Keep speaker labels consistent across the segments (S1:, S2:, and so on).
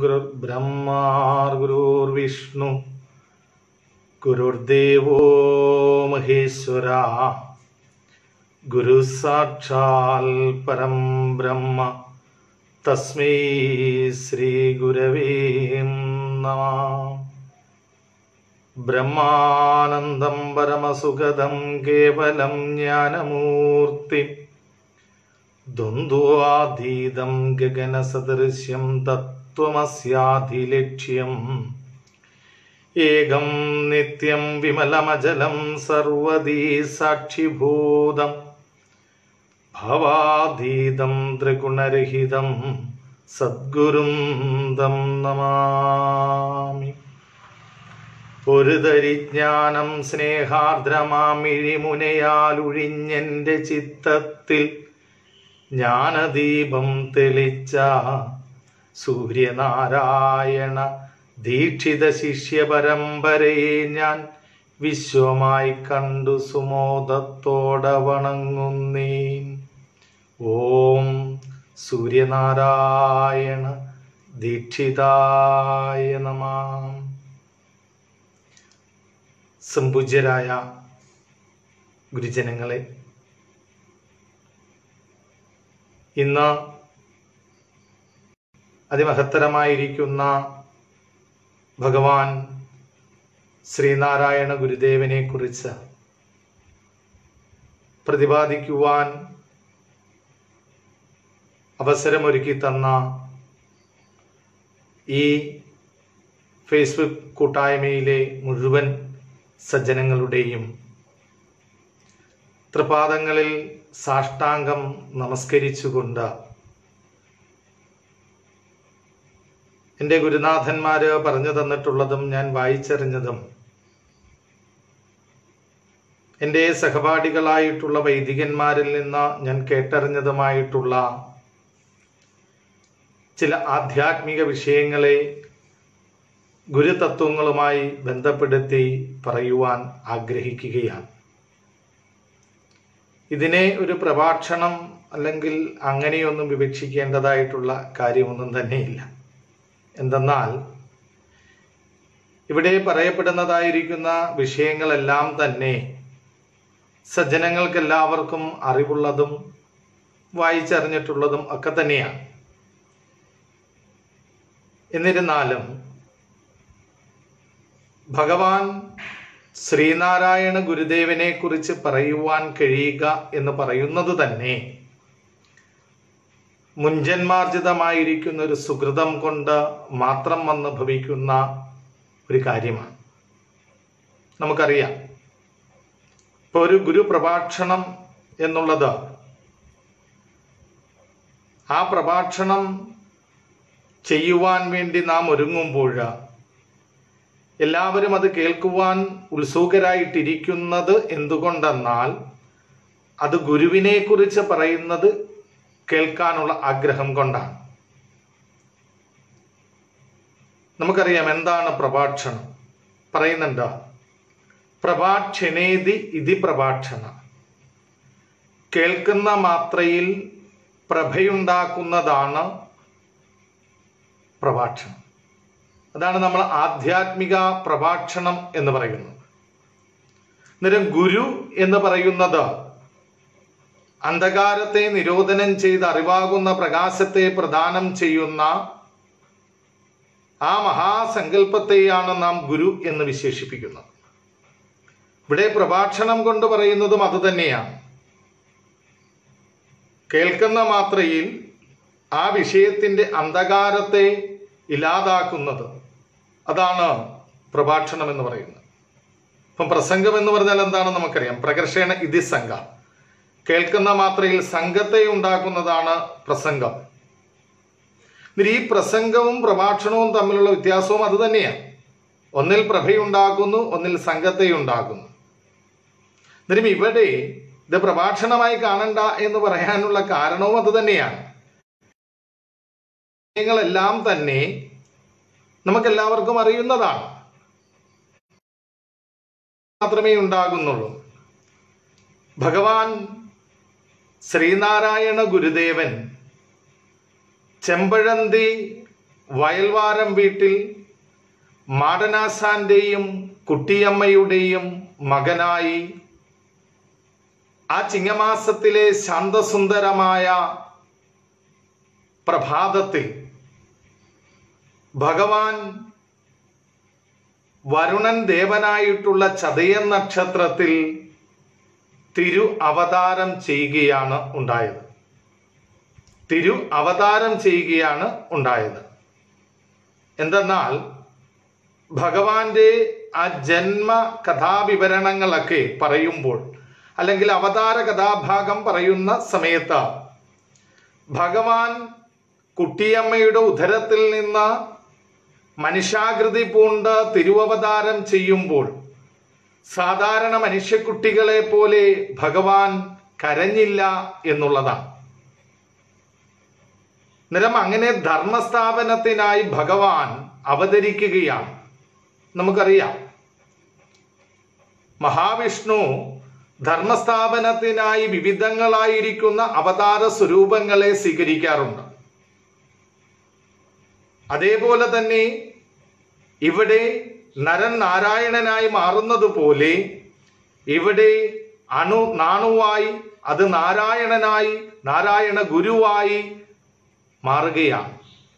S1: ഗുരുർബ്രഹ്മാ ഗുരുർവിഷ്ണു ഗുരുർദേവോ മഹേശ്വര ഗുരു സാക്ഷാൽ പരം ബ്രഹ്മ തസ്മൈ ശ്രീ ഗുരവേ നമ ബ്രഹ്മാനന്ദം പരമസുഖദം കേവലം ജ്ഞാനമൂർത്തി ദ്വന്ദ്വാതീതം ഗഗനസദൃശ്യം തത്വമസ്യാധിലക്ഷ്യം ഏകം നിത്യം വിമലമജലം സർവദീ സാക്ഷിഭൂതം ഭവാതീതം ത്രിഗുണരഹിതം സദ്ഗുരും തം നമാമി ഒരു തരിജ്ഞാനം സ്നേഹാർദ്രമാമിഴിമുനയാലൊഴിഞ്ഞെൻ്റെ ചിത്തത്തിൽ ജ്ഞാനദീപം തെളിച്ച സൂര്യനാരായണ ദീക്ഷിത ശിഷ്യ പരമ്പരയെ ഞാൻ വിശ്വമായി കണ്ടു സുമോദത്തോടെ വണങ്ങുന്നേൻ ഓം സൂര്യനാരായണ ദീക്ഷിതായ നമാം സംപൂജ്യരായ ഗുരുജനങ്ങളെ ഇന്ന് അതിമഹത്തരമായിരിക്കുന്ന ഭഗവാൻ ശ്രീനാരായണ ഗുരുദേവനെ കുറിച്ച് പ്രതിപാദിക്കുവാൻ അവസരമൊരുക്കി തന്ന ഈ ഫേസ്ബുക്ക് കൂട്ടായ്മയിലെ മുഴുവൻ സജ്ജനങ്ങളുടെയും തൃപാദങ്ങളിൽ സാഷ്ടാംഗം നമസ്കരിച്ചുകൊണ്ട് എൻ്റെ ഗുരുനാഥന്മാര് പറഞ്ഞു തന്നിട്ടുള്ളതും ഞാൻ വായിച്ചറിഞ്ഞതും എൻ്റെ സഹപാഠികളായിട്ടുള്ള വൈദികന്മാരിൽ നിന്ന് ഞാൻ കേട്ടറിഞ്ഞതുമായിട്ടുള്ള ചില ആധ്യാത്മിക വിഷയങ്ങളെ ഗുരുതത്വങ്ങളുമായി ബന്ധപ്പെടുത്തി പറയുവാൻ ആഗ്രഹിക്കുകയാണ് ഇതിനെ ഒരു പ്രഭാഷണം അല്ലെങ്കിൽ അങ്ങനെയൊന്നും വിവക്ഷിക്കേണ്ടതായിട്ടുള്ള കാര്യമൊന്നും തന്നെയില്ല എന്തെന്നാൽ ഇവിടെ പറയപ്പെടുന്നതായിരിക്കുന്ന വിഷയങ്ങളെല്ലാം തന്നെ സജ്ജനങ്ങൾക്കെല്ലാവർക്കും അറിവുള്ളതും വായിച്ചറിഞ്ഞിട്ടുള്ളതും ഒക്കെ തന്നെയാണ് എന്നിരുന്നാലും ഭഗവാൻ ശ്രീനാരായണ ഗുരുദേവനെ കുറിച്ച് പറയുവാൻ കഴിയുക എന്ന് പറയുന്നത് തന്നെ മുഞ്ചന്മാർജിതമായിരിക്കുന്ന ഒരു സുഹൃതം കൊണ്ട് മാത്രം വന്ന് ഭവിക്കുന്ന ഒരു കാര്യമാണ് നമുക്കറിയാം ഇപ്പൊ ഒരു ഗുരു പ്രഭാഷണം എന്നുള്ളത് ആ പ്രഭാഷണം ചെയ്യുവാൻ വേണ്ടി നാം ഒരുങ്ങുമ്പോൾ എല്ലാവരും അത് കേൾക്കുവാൻ ഉത്സുകരായിട്ടിരിക്കുന്നത് എന്തുകൊണ്ടെന്നാൽ അത് ഗുരുവിനെ കുറിച്ച് പറയുന്നത് കേൾക്കാനുള്ള ആഗ്രഹം കൊണ്ടാണ് നമുക്കറിയാം എന്താണ് പ്രഭാഷണം പറയുന്നുണ്ട് പ്രഭാക്ഷണേതി ഇതി പ്രഭാഷണ കേൾക്കുന്ന മാത്രയിൽ പ്രഭയുണ്ടാക്കുന്നതാണ് പ്രഭാഷണം അതാണ് നമ്മൾ ആധ്യാത്മിക പ്രഭാഷണം എന്ന് പറയുന്നത് അന്നേരം ഗുരു എന്ന് പറയുന്നത് അന്ധകാരത്തെ നിരോധനം ചെയ്ത് അറിവാകുന്ന പ്രകാശത്തെ പ്രദാനം ചെയ്യുന്ന ആ മഹാസങ്കല്പത്തെയാണ് നാം ഗുരു എന്ന് വിശേഷിപ്പിക്കുന്നത് ഇവിടെ പ്രഭാഷണം കൊണ്ട് പറയുന്നതും അതുതന്നെയാണ് കേൾക്കുന്ന മാത്രയിൽ ആ വിഷയത്തിന്റെ അന്ധകാരത്തെ ഇല്ലാതാക്കുന്നത് അതാണ് പ്രഭാഷണം എന്ന് പറയുന്നത് അപ്പം പ്രസംഗം എന്ന് പറഞ്ഞാൽ എന്താണെന്ന് നമുക്കറിയാം പ്രകർഷണ ഇതി സംഘ കേൾക്കുന്ന മാത്രയിൽ സംഘത്തെ ഉണ്ടാക്കുന്നതാണ് പ്രസംഗം ഈ പ്രസംഗവും പ്രഭാഷണവും തമ്മിലുള്ള വ്യത്യാസവും അത് തന്നെയാണ് ഒന്നിൽ പ്രഭയുണ്ടാക്കുന്നു ഒന്നിൽ സംഘത്തെ ഉണ്ടാക്കുന്നു എന്നിട്ടും ഇവിടെ ഇത് പ്രഭാഷണമായി കാണണ്ട എന്ന് പറയാനുള്ള കാരണവും അത് തന്നെയാണ് കാര്യങ്ങളെല്ലാം തന്നെ നമുക്കെല്ലാവർക്കും അറിയുന്നതാണ് മാത്രമേ ഉണ്ടാകുന്നുള്ളൂ ഭഗവാൻ ശ്രീനാരായണ ഗുരുദേവൻ ചെമ്പഴന്തി വയൽവാരം വീട്ടിൽ മാടനാസാന്റെയും കുട്ടിയമ്മയുടെയും മകനായി ആ ചിങ്ങമാസത്തിലെ ശാന്തസുന്ദരമായ പ്രഭാതത്തിൽ ഭഗവാൻ വരുണൻ ദേവനായിട്ടുള്ള ചതയൻ നക്ഷത്രത്തിൽ തിരു അവതാരം ചെയ്യുകയാണ് ഉണ്ടായത് തിരു അവതാരം ചെയ്യുകയാണ് ഉണ്ടായത് എന്തെന്നാൽ ഭഗവാന്റെ ആ ജന്മ കഥാവിവരണങ്ങളൊക്കെ പറയുമ്പോൾ അല്ലെങ്കിൽ അവതാര കഥാഭാഗം പറയുന്ന സമയത്ത് ഭഗവാൻ കുട്ടിയമ്മയുടെ ഉദരത്തിൽ നിന്ന് മനുഷ്യാകൃതി പൂണ്ട് തിരുവവതാരം ചെയ്യുമ്പോൾ സാധാരണ മനുഷ്യക്കുട്ടികളെ പോലെ ഭഗവാൻ കരഞ്ഞില്ല എന്നുള്ളതാണ് നിരം അങ്ങനെ ധർമ്മസ്ഥാപനത്തിനായി ഭഗവാൻ അവതരിക്കുകയാണ് നമുക്കറിയാം മഹാവിഷ്ണു ധർമ്മസ്ഥാപനത്തിനായി വിവിധങ്ങളായിരിക്കുന്ന അവതാര സ്വരൂപങ്ങളെ സ്വീകരിക്കാറുണ്ട് അതേപോലെ തന്നെ ഇവിടെ നരൻ നാരായണനായി മാറുന്നത് പോലെ ഇവിടെ അണു നാണുവായി അത് നാരായണനായി നാരായണ ഗുരുവായി മാറുകയാണ്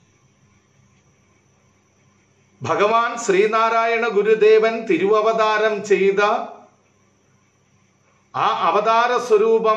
S1: ഭഗവാൻ ശ്രീനാരായണ ഗുരുദേവൻ തിരുവവതാരം ചെയ്ത ആ അവതാര സ്വരൂപം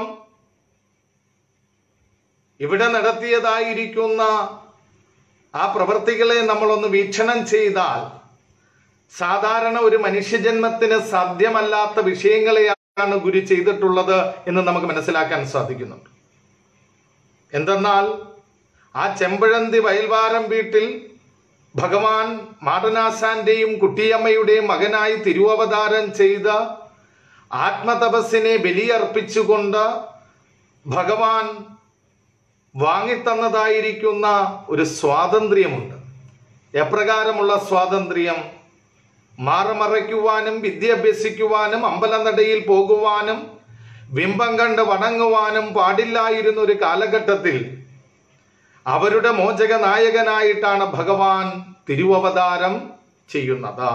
S1: ഇവിടെ നടത്തിയതായിരിക്കുന്ന ആ പ്രവൃത്തികളെ നമ്മളൊന്ന് വീക്ഷണം ചെയ്താൽ സാധാരണ ഒരു മനുഷ്യജന്മത്തിന് സാധ്യമല്ലാത്ത വിഷയങ്ങളെയാണ് ഗുരു ചെയ്തിട്ടുള്ളത് എന്ന് നമുക്ക് മനസ്സിലാക്കാൻ സാധിക്കുന്നുണ്ട് എന്തെന്നാൽ ആ ചെമ്പഴന്തി വയൽവാരം വീട്ടിൽ ഭഗവാൻ മാടനാശാന്റെയും കുട്ടിയമ്മയുടെയും മകനായി തിരുവവതാരം ചെയ്ത ആത്മതപസ്സിനെ ബലിയർപ്പിച്ചുകൊണ്ട് ഭഗവാൻ വാങ്ങിത്തന്നതായിരിക്കുന്ന ഒരു സ്വാതന്ത്ര്യമുണ്ട് എപ്രകാരമുള്ള സ്വാതന്ത്ര്യം മാറമറയ്ക്കുവാനും വിദ്യ അഭ്യസിക്കുവാനും അമ്പലനടയിൽ പോകുവാനും ബിംബം കണ്ട് വണങ്ങുവാനും പാടില്ലായിരുന്ന ഒരു കാലഘട്ടത്തിൽ അവരുടെ മോചക നായകനായിട്ടാണ് ഭഗവാൻ തിരുവവതാരം ചെയ്യുന്നത്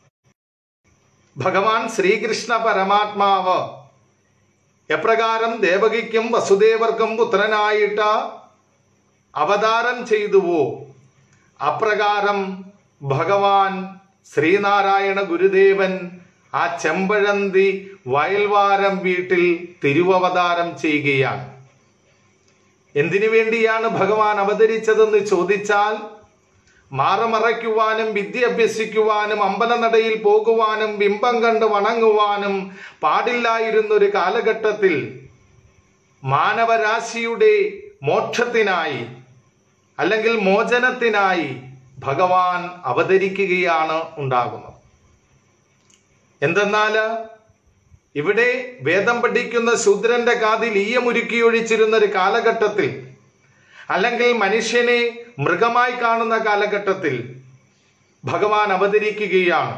S1: ഭഗവാൻ ശ്രീകൃഷ്ണ പരമാത്മാവ് എപ്രകാരം ദേവകിക്കും വസുദേവർക്കും പുത്രനായിട്ട് അവതാരം ചെയ്തുവോ അപ്രകാരം ഭഗവാൻ ശ്രീനാരായണ ഗുരുദേവൻ ആ ചെമ്പഴന്തി വയൽവാരം വീട്ടിൽ തിരുവവതാരം ചെയ്യുകയാണ് എന്തിനു വേണ്ടിയാണ് ഭഗവാൻ അവതരിച്ചതെന്ന് ചോദിച്ചാൽ മാറമറയ്ക്കുവാനും വിദ്യ അഭ്യസിക്കുവാനും അമ്പലനടയിൽ പോകുവാനും ബിംബം കണ്ട് വണങ്ങുവാനും പാടില്ലായിരുന്ന ഒരു കാലഘട്ടത്തിൽ മാനവരാശിയുടെ മോക്ഷത്തിനായി അല്ലെങ്കിൽ മോചനത്തിനായി ഭഗവാൻ അവതരിക്കുകയാണ് ഉണ്ടാകുന്നത് എന്തെന്നാൽ ഇവിടെ വേദം പഠിക്കുന്ന ശൂദ്രന്റെ കാതിൽ ഈയമുരുക്കിയൊഴിച്ചിരുന്ന ഒരു കാലഘട്ടത്തിൽ അല്ലെങ്കിൽ മനുഷ്യനെ മൃഗമായി കാണുന്ന കാലഘട്ടത്തിൽ ഭഗവാൻ അവതരിക്കുകയാണ്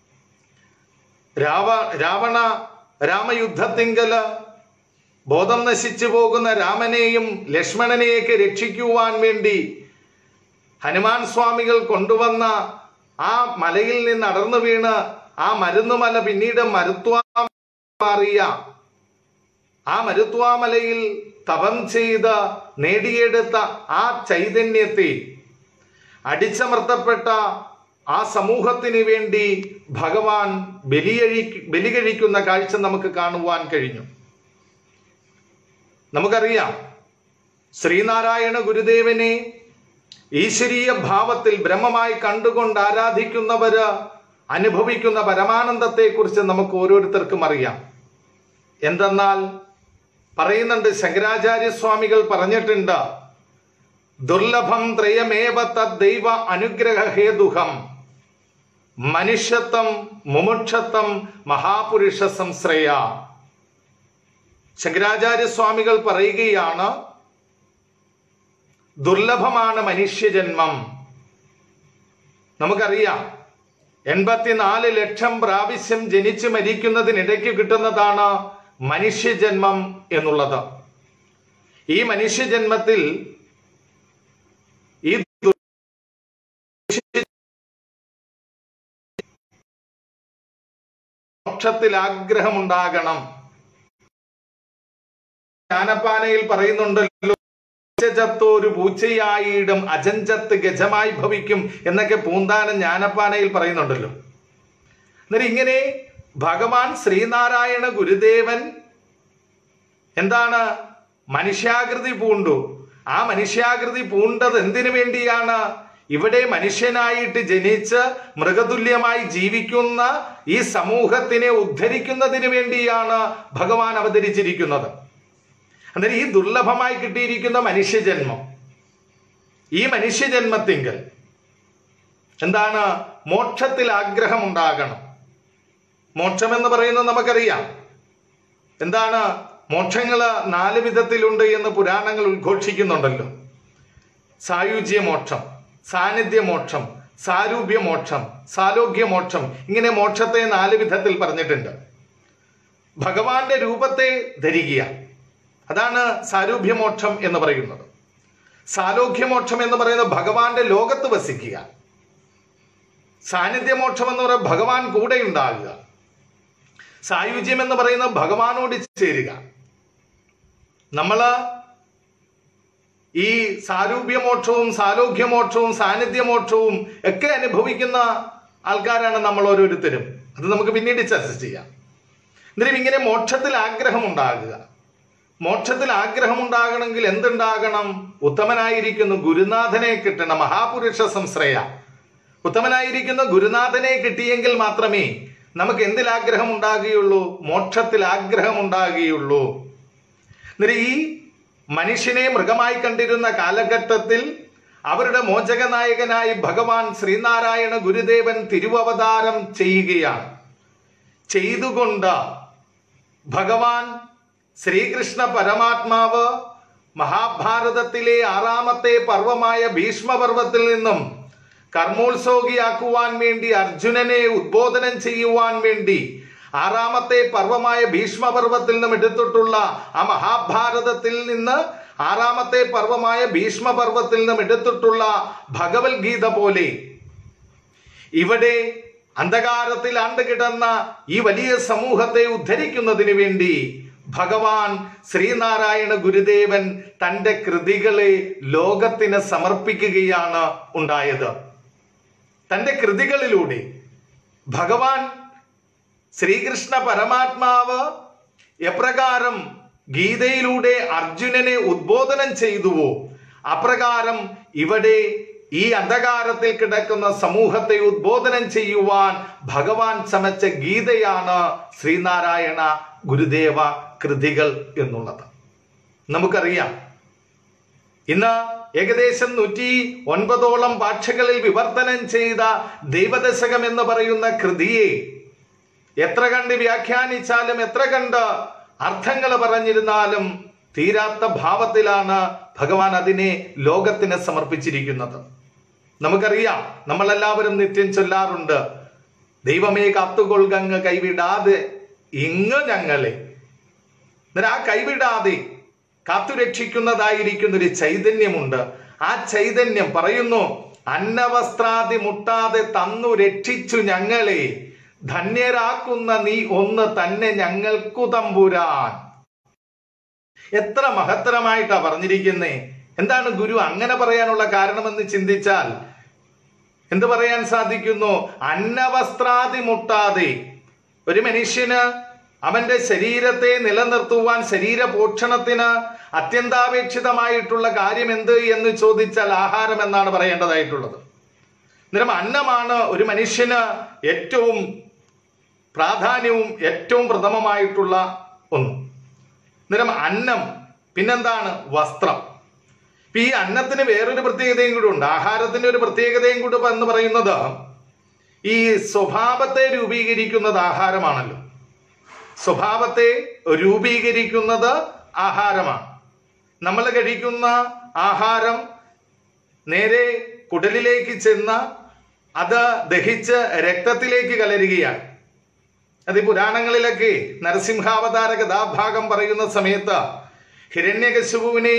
S1: രാവ രാവണ രാമയുദ്ധത്തിങ്കല് ബോധം നശിച്ചു പോകുന്ന രാമനെയും ലക്ഷ്മണനെയൊക്കെ രക്ഷിക്കുവാൻ വേണ്ടി ഹനുമാൻ സ്വാമികൾ കൊണ്ടുവന്ന ആ മലയിൽ നിന്ന് അടർന്നു വീണ് ആ മരുന്നുമല പിന്നീട് മരുത്വാ മാറിയ ആ മരുത്വാമലയിൽ തപം ചെയ്ത് നേടിയെടുത്ത ആ ചൈതന്യത്തെ അടിച്ചമർത്തപ്പെട്ട ആ സമൂഹത്തിന് വേണ്ടി ഭഗവാൻ ബലിയഴി ബലി കഴിക്കുന്ന കാഴ്ച നമുക്ക് കാണുവാൻ കഴിഞ്ഞു നമുക്കറിയാം ശ്രീനാരായണ ഗുരുദേവനെ ഈശ്വരീയ ഭാവത്തിൽ ബ്രഹ്മമായി കണ്ടുകൊണ്ട് ആരാധിക്കുന്നവര് അനുഭവിക്കുന്ന പരമാനന്ദത്തെക്കുറിച്ച് നമുക്ക് ഓരോരുത്തർക്കും അറിയാം എന്തെന്നാൽ പറയുന്നുണ്ട് ശങ്കരാചാര്യ സ്വാമികൾ പറഞ്ഞിട്ടുണ്ട് ദുർലഭം ത്രയമേവ തദ്ദൈവ അനുഗ്രഹ ഹേതുഹം മനുഷ്യത്വം മുമുക്ഷത്വം മഹാപുരുഷ സംശ്രയ ശങ്കരാചാര്യ സ്വാമികൾ പറയുകയാണ് ദുർലഭമാണ് മനുഷ്യജന്മം നമുക്കറിയാം എൺപത്തിനാല് ലക്ഷം പ്രാവശ്യം ജനിച്ചു മരിക്കുന്നതിനിടയ്ക്ക് കിട്ടുന്നതാണ് മനുഷ്യജന്മം എന്നുള്ളത് ഈ മനുഷ്യജന്മത്തിൽ ഈ മോക്ഷത്തിൽ ആഗ്രഹമുണ്ടാകണം ജ്ഞാനപ്പാനയിൽ പറയുന്നുണ്ടല്ലോ ചത്തൊരു പൂച്ചയായിടും അജഞ്ചത്ത് ഗജമായി ഭവിക്കും എന്നൊക്കെ പൂന്താനം ജ്ഞാനപ്പാനയിൽ പറയുന്നുണ്ടല്ലോ എന്നിട്ട് ഇങ്ങനെ ഭഗവാൻ ശ്രീനാരായണ ഗുരുദേവൻ എന്താണ് മനുഷ്യാകൃതി പൂണ്ടു ആ മനുഷ്യാകൃതി പൂണ്ടത് എന്തിനു വേണ്ടിയാണ് ഇവിടെ മനുഷ്യനായിട്ട് ജനിച്ച് മൃഗതുല്യമായി ജീവിക്കുന്ന ഈ സമൂഹത്തിനെ ഉദ്ധരിക്കുന്നതിന് വേണ്ടിയാണ് ഭഗവാൻ അവതരിച്ചിരിക്കുന്നത് അന്നേരം ഈ ദുർലഭമായി കിട്ടിയിരിക്കുന്ന മനുഷ്യജന്മം ഈ മനുഷ്യജന്മത്തിങ്കൽ എന്താണ് മോക്ഷത്തിൽ ആഗ്രഹമുണ്ടാകണം മോക്ഷം എന്ന് പറയുന്നത് നമുക്കറിയാം എന്താണ് മോക്ഷങ്ങള് നാല് വിധത്തിലുണ്ട് എന്ന് പുരാണങ്ങൾ ഉദ്ഘോഷിക്കുന്നുണ്ടല്ലോ സായുജ്യ മോക്ഷം സാന്നിധ്യ മോക്ഷം സാരൂപ്യ മോക്ഷം സാലോക്യ മോക്ഷം ഇങ്ങനെ മോക്ഷത്തെ നാല് വിധത്തിൽ പറഞ്ഞിട്ടുണ്ട് ഭഗവാന്റെ രൂപത്തെ ധരിക്കുക അതാണ് സാരൂപ്യമോക്ഷം എന്ന് പറയുന്നത് സാലോക്യമോക്ഷം എന്ന് പറയുന്നത് ഭഗവാന്റെ ലോകത്ത് വസിക്കുക സാന്നിധ്യമോക്ഷം എന്ന് പറയുന്നത് ഭഗവാൻ കൂടെ ഉണ്ടാകുക സായുജ്യം എന്ന് പറയുന്നത് ഭഗവാനോട് ചേരുക നമ്മള് ഈ സാരൂപ്യമോക്ഷവും സാലോക്യമോക്ഷവും സാന്നിധ്യമോക്ഷവും ഒക്കെ അനുഭവിക്കുന്ന ആൾക്കാരാണ് നമ്മൾ ഓരോരുത്തരും അത് നമുക്ക് പിന്നീട് ചർച്ച ചെയ്യാം എന്നിട്ടും ഇങ്ങനെ മോക്ഷത്തിൽ ആഗ്രഹമുണ്ടാകുക മോക്ഷത്തിൽ ആഗ്രഹമുണ്ടാകണമെങ്കിൽ എന്തുണ്ടാകണം ഉത്തമനായിരിക്കുന്ന ഗുരുനാഥനെ കിട്ടണം മഹാപുരുഷ സംശ്രയ ഉത്തമനായിരിക്കുന്ന ഗുരുനാഥനെ കിട്ടിയെങ്കിൽ മാത്രമേ നമുക്ക് എന്തിൽ ആഗ്രഹം ഉണ്ടാകുകയുള്ളൂ മോക്ഷത്തിൽ ആഗ്രഹം ഉണ്ടാകുകയുള്ളൂ എന്നിട്ട് ഈ മനുഷ്യനെ മൃഗമായി കണ്ടിരുന്ന കാലഘട്ടത്തിൽ അവരുടെ മോചകനായകനായി ഭഗവാൻ ശ്രീനാരായണ ഗുരുദേവൻ തിരുവവതാരം ചെയ്യുകയാണ് ചെയ്തുകൊണ്ട് ഭഗവാൻ ശ്രീകൃഷ്ണ പരമാത്മാവ് മഹാഭാരതത്തിലെ ആറാമത്തെ പർവമായ ഭീഷ്മപർവത്തിൽ നിന്നും കർമ്മോത്സോകിയാക്കുവാൻ വേണ്ടി അർജുനനെ ഉദ്ബോധനം ചെയ്യുവാൻ വേണ്ടി ആറാമത്തെ പർവമായ ഭീഷ്മപർവത്തിൽ നിന്നും എടുത്തിട്ടുള്ള ആ മഹാഭാരതത്തിൽ നിന്ന് ആറാമത്തെ പർവമായ ഭീഷ്മപർവത്തിൽ നിന്നും എടുത്തിട്ടുള്ള ഭഗവത്ഗീത പോലെ ഇവിടെ അന്ധകാരത്തിൽ ആണ്ടുകിടന്ന ഈ വലിയ സമൂഹത്തെ ഉദ്ധരിക്കുന്നതിന് വേണ്ടി ഭഗവാൻ ശ്രീനാരായണ ഗുരുദേവൻ തന്റെ കൃതികളെ ലോകത്തിന് സമർപ്പിക്കുകയാണ് ഉണ്ടായത് തന്റെ കൃതികളിലൂടെ ഭഗവാൻ ശ്രീകൃഷ്ണ പരമാത്മാവ് എപ്രകാരം ഗീതയിലൂടെ അർജുനനെ ഉദ്ബോധനം ചെയ്തുവോ അപ്രകാരം ഇവിടെ ഈ അന്ധകാരത്തിൽ കിടക്കുന്ന സമൂഹത്തെ ഉദ്ബോധനം ചെയ്യുവാൻ ഭഗവാൻ ചമച്ച ഗീതയാണ് ശ്രീനാരായണ ഗുരുദേവ കൃതികൾ എന്നുള്ളത് നമുക്കറിയാം ഇന്ന് ഏകദേശം നൂറ്റി ഒൻപതോളം ഭാഷകളിൽ വിവർത്തനം ചെയ്ത ദൈവദശകം എന്ന് പറയുന്ന കൃതിയെ എത്ര കണ്ട് വ്യാഖ്യാനിച്ചാലും എത്ര കണ്ട് അർത്ഥങ്ങൾ പറഞ്ഞിരുന്നാലും തീരാത്ത ഭാവത്തിലാണ് ഭഗവാൻ അതിനെ ലോകത്തിന് സമർപ്പിച്ചിരിക്കുന്നത് നമുക്കറിയാം നമ്മളെല്ലാവരും നിത്യം ചൊല്ലാറുണ്ട് ദൈവമേ കാത്തുകൊള്ളുകങ്ങ് കൈവിടാതെ ഇങ്ങ് ഞങ്ങളെ എന്നാൽ ആ കൈവിടാതെ കാത്തുരക്ഷിക്കുന്നതായിരിക്കുന്ന ഒരു ചൈതന്യമുണ്ട് ആ ചൈതന്യം പറയുന്നു അന്നവസ്ത്രാദി മുട്ടാതെ തന്നു രക്ഷിച്ചു ഞങ്ങളെ ധന്യരാക്കുന്ന നീ ഒന്ന് തന്നെ ഞങ്ങൾക്കു തമ്പുരാൻ എത്ര മഹത്തരമായിട്ടാ പറഞ്ഞിരിക്കുന്നേ എന്താണ് ഗുരു അങ്ങനെ പറയാനുള്ള കാരണമെന്ന് ചിന്തിച്ചാൽ എന്ത് പറയാൻ സാധിക്കുന്നു അന്നവസ്ത്രാദി മുട്ടാതെ ഒരു മനുഷ്യന് അവന്റെ ശരീരത്തെ നിലനിർത്തുവാൻ ശരീര പോഷണത്തിന് അത്യന്താപേക്ഷിതമായിട്ടുള്ള കാര്യം എന്ത് എന്ന് ചോദിച്ചാൽ ആഹാരം എന്നാണ് പറയേണ്ടതായിട്ടുള്ളത് അന്നേരം അന്നമാണ് ഒരു മനുഷ്യന് ഏറ്റവും പ്രാധാന്യവും ഏറ്റവും പ്രഥമമായിട്ടുള്ള ഒന്ന് അന്നേരം അന്നം പിന്നെന്താണ് വസ്ത്രം ഇപ്പൊ ഈ അന്നത്തിന് വേറൊരു പ്രത്യേകതയും കൂടി ഉണ്ട് ആഹാരത്തിന്റെ ഒരു പ്രത്യേകതയും കൂടി എന്ന് പറയുന്നത് ഈ സ്വഭാവത്തെ രൂപീകരിക്കുന്നത് ആഹാരമാണല്ലോ സ്വഭാവത്തെ രൂപീകരിക്കുന്നത് ആഹാരമാണ് നമ്മൾ കഴിക്കുന്ന ആഹാരം നേരെ കുടലിലേക്ക് ചെന്ന് അത് ദഹിച്ച് രക്തത്തിലേക്ക് കലരുകയാണ് അത് ഈ പുരാണങ്ങളിലൊക്കെ നരസിംഹാവതാര കഥാഭാഗം പറയുന്ന സമയത്ത് ഹിരണ്യകശുപുവിനെ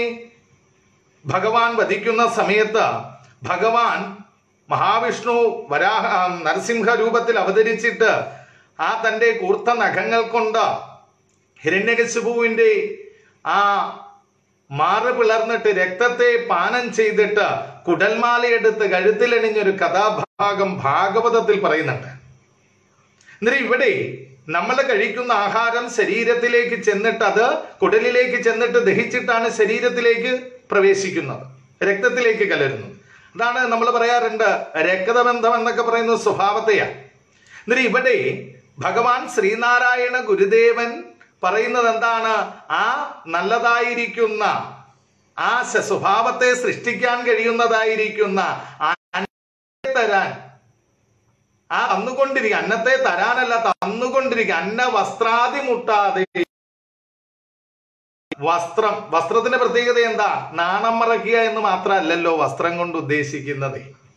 S1: ഭഗവാൻ വധിക്കുന്ന സമയത്ത് ഭഗവാൻ മഹാവിഷ്ണു വരാഹ നരസിംഹ രൂപത്തിൽ അവതരിച്ചിട്ട് ആ തന്റെ കൂർത്ത നഖങ്ങൾ കൊണ്ട് ഹിരണ്യകശിപുവിന്റെ ആ മാറ് പിളർന്നിട്ട് രക്തത്തെ പാനം ചെയ്തിട്ട് കുടൽമാലയെടുത്ത് കഴുത്തിലണിഞ്ഞൊരു കഥാഭാഗം ഭാഗവതത്തിൽ പറയുന്നുണ്ട് എന്നിട്ട് ഇവിടെ നമ്മൾ കഴിക്കുന്ന ആഹാരം ശരീരത്തിലേക്ക് ചെന്നിട്ട് അത് കുടലിലേക്ക് ചെന്നിട്ട് ദഹിച്ചിട്ടാണ് ശരീരത്തിലേക്ക് പ്രവേശിക്കുന്നത് രക്തത്തിലേക്ക് കലരുന്നത് അതാണ് നമ്മൾ പറയാറുണ്ട് രക്തബന്ധം എന്നൊക്കെ പറയുന്ന സ്വഭാവത്തെയാണ് എന്നിട്ട് ഇവിടെ ഭഗവാൻ ശ്രീനാരായണ ഗുരുദേവൻ പറയുന്നത് എന്താണ് ആ നല്ലതായിരിക്കുന്ന ആ സ- സ്വഭാവത്തെ സൃഷ്ടിക്കാൻ കഴിയുന്നതായിരിക്കുന്ന ആ അന്നത്തെ തരാൻ ആ തന്നുകൊണ്ടിരിക്കുക അന്നത്തെ തരാനല്ല തന്നുകൊണ്ടിരിക്കുക അന്ന വസ്ത്രാദി മുട്ടാതെ വസ്ത്രം വസ്ത്രത്തിന്റെ പ്രത്യേകത എന്താ നാണം മറയ്ക്കുക എന്ന് മാത്രമല്ലല്ലോ വസ്ത്രം കൊണ്ട് ഉദ്ദേശിക്കുന്നത്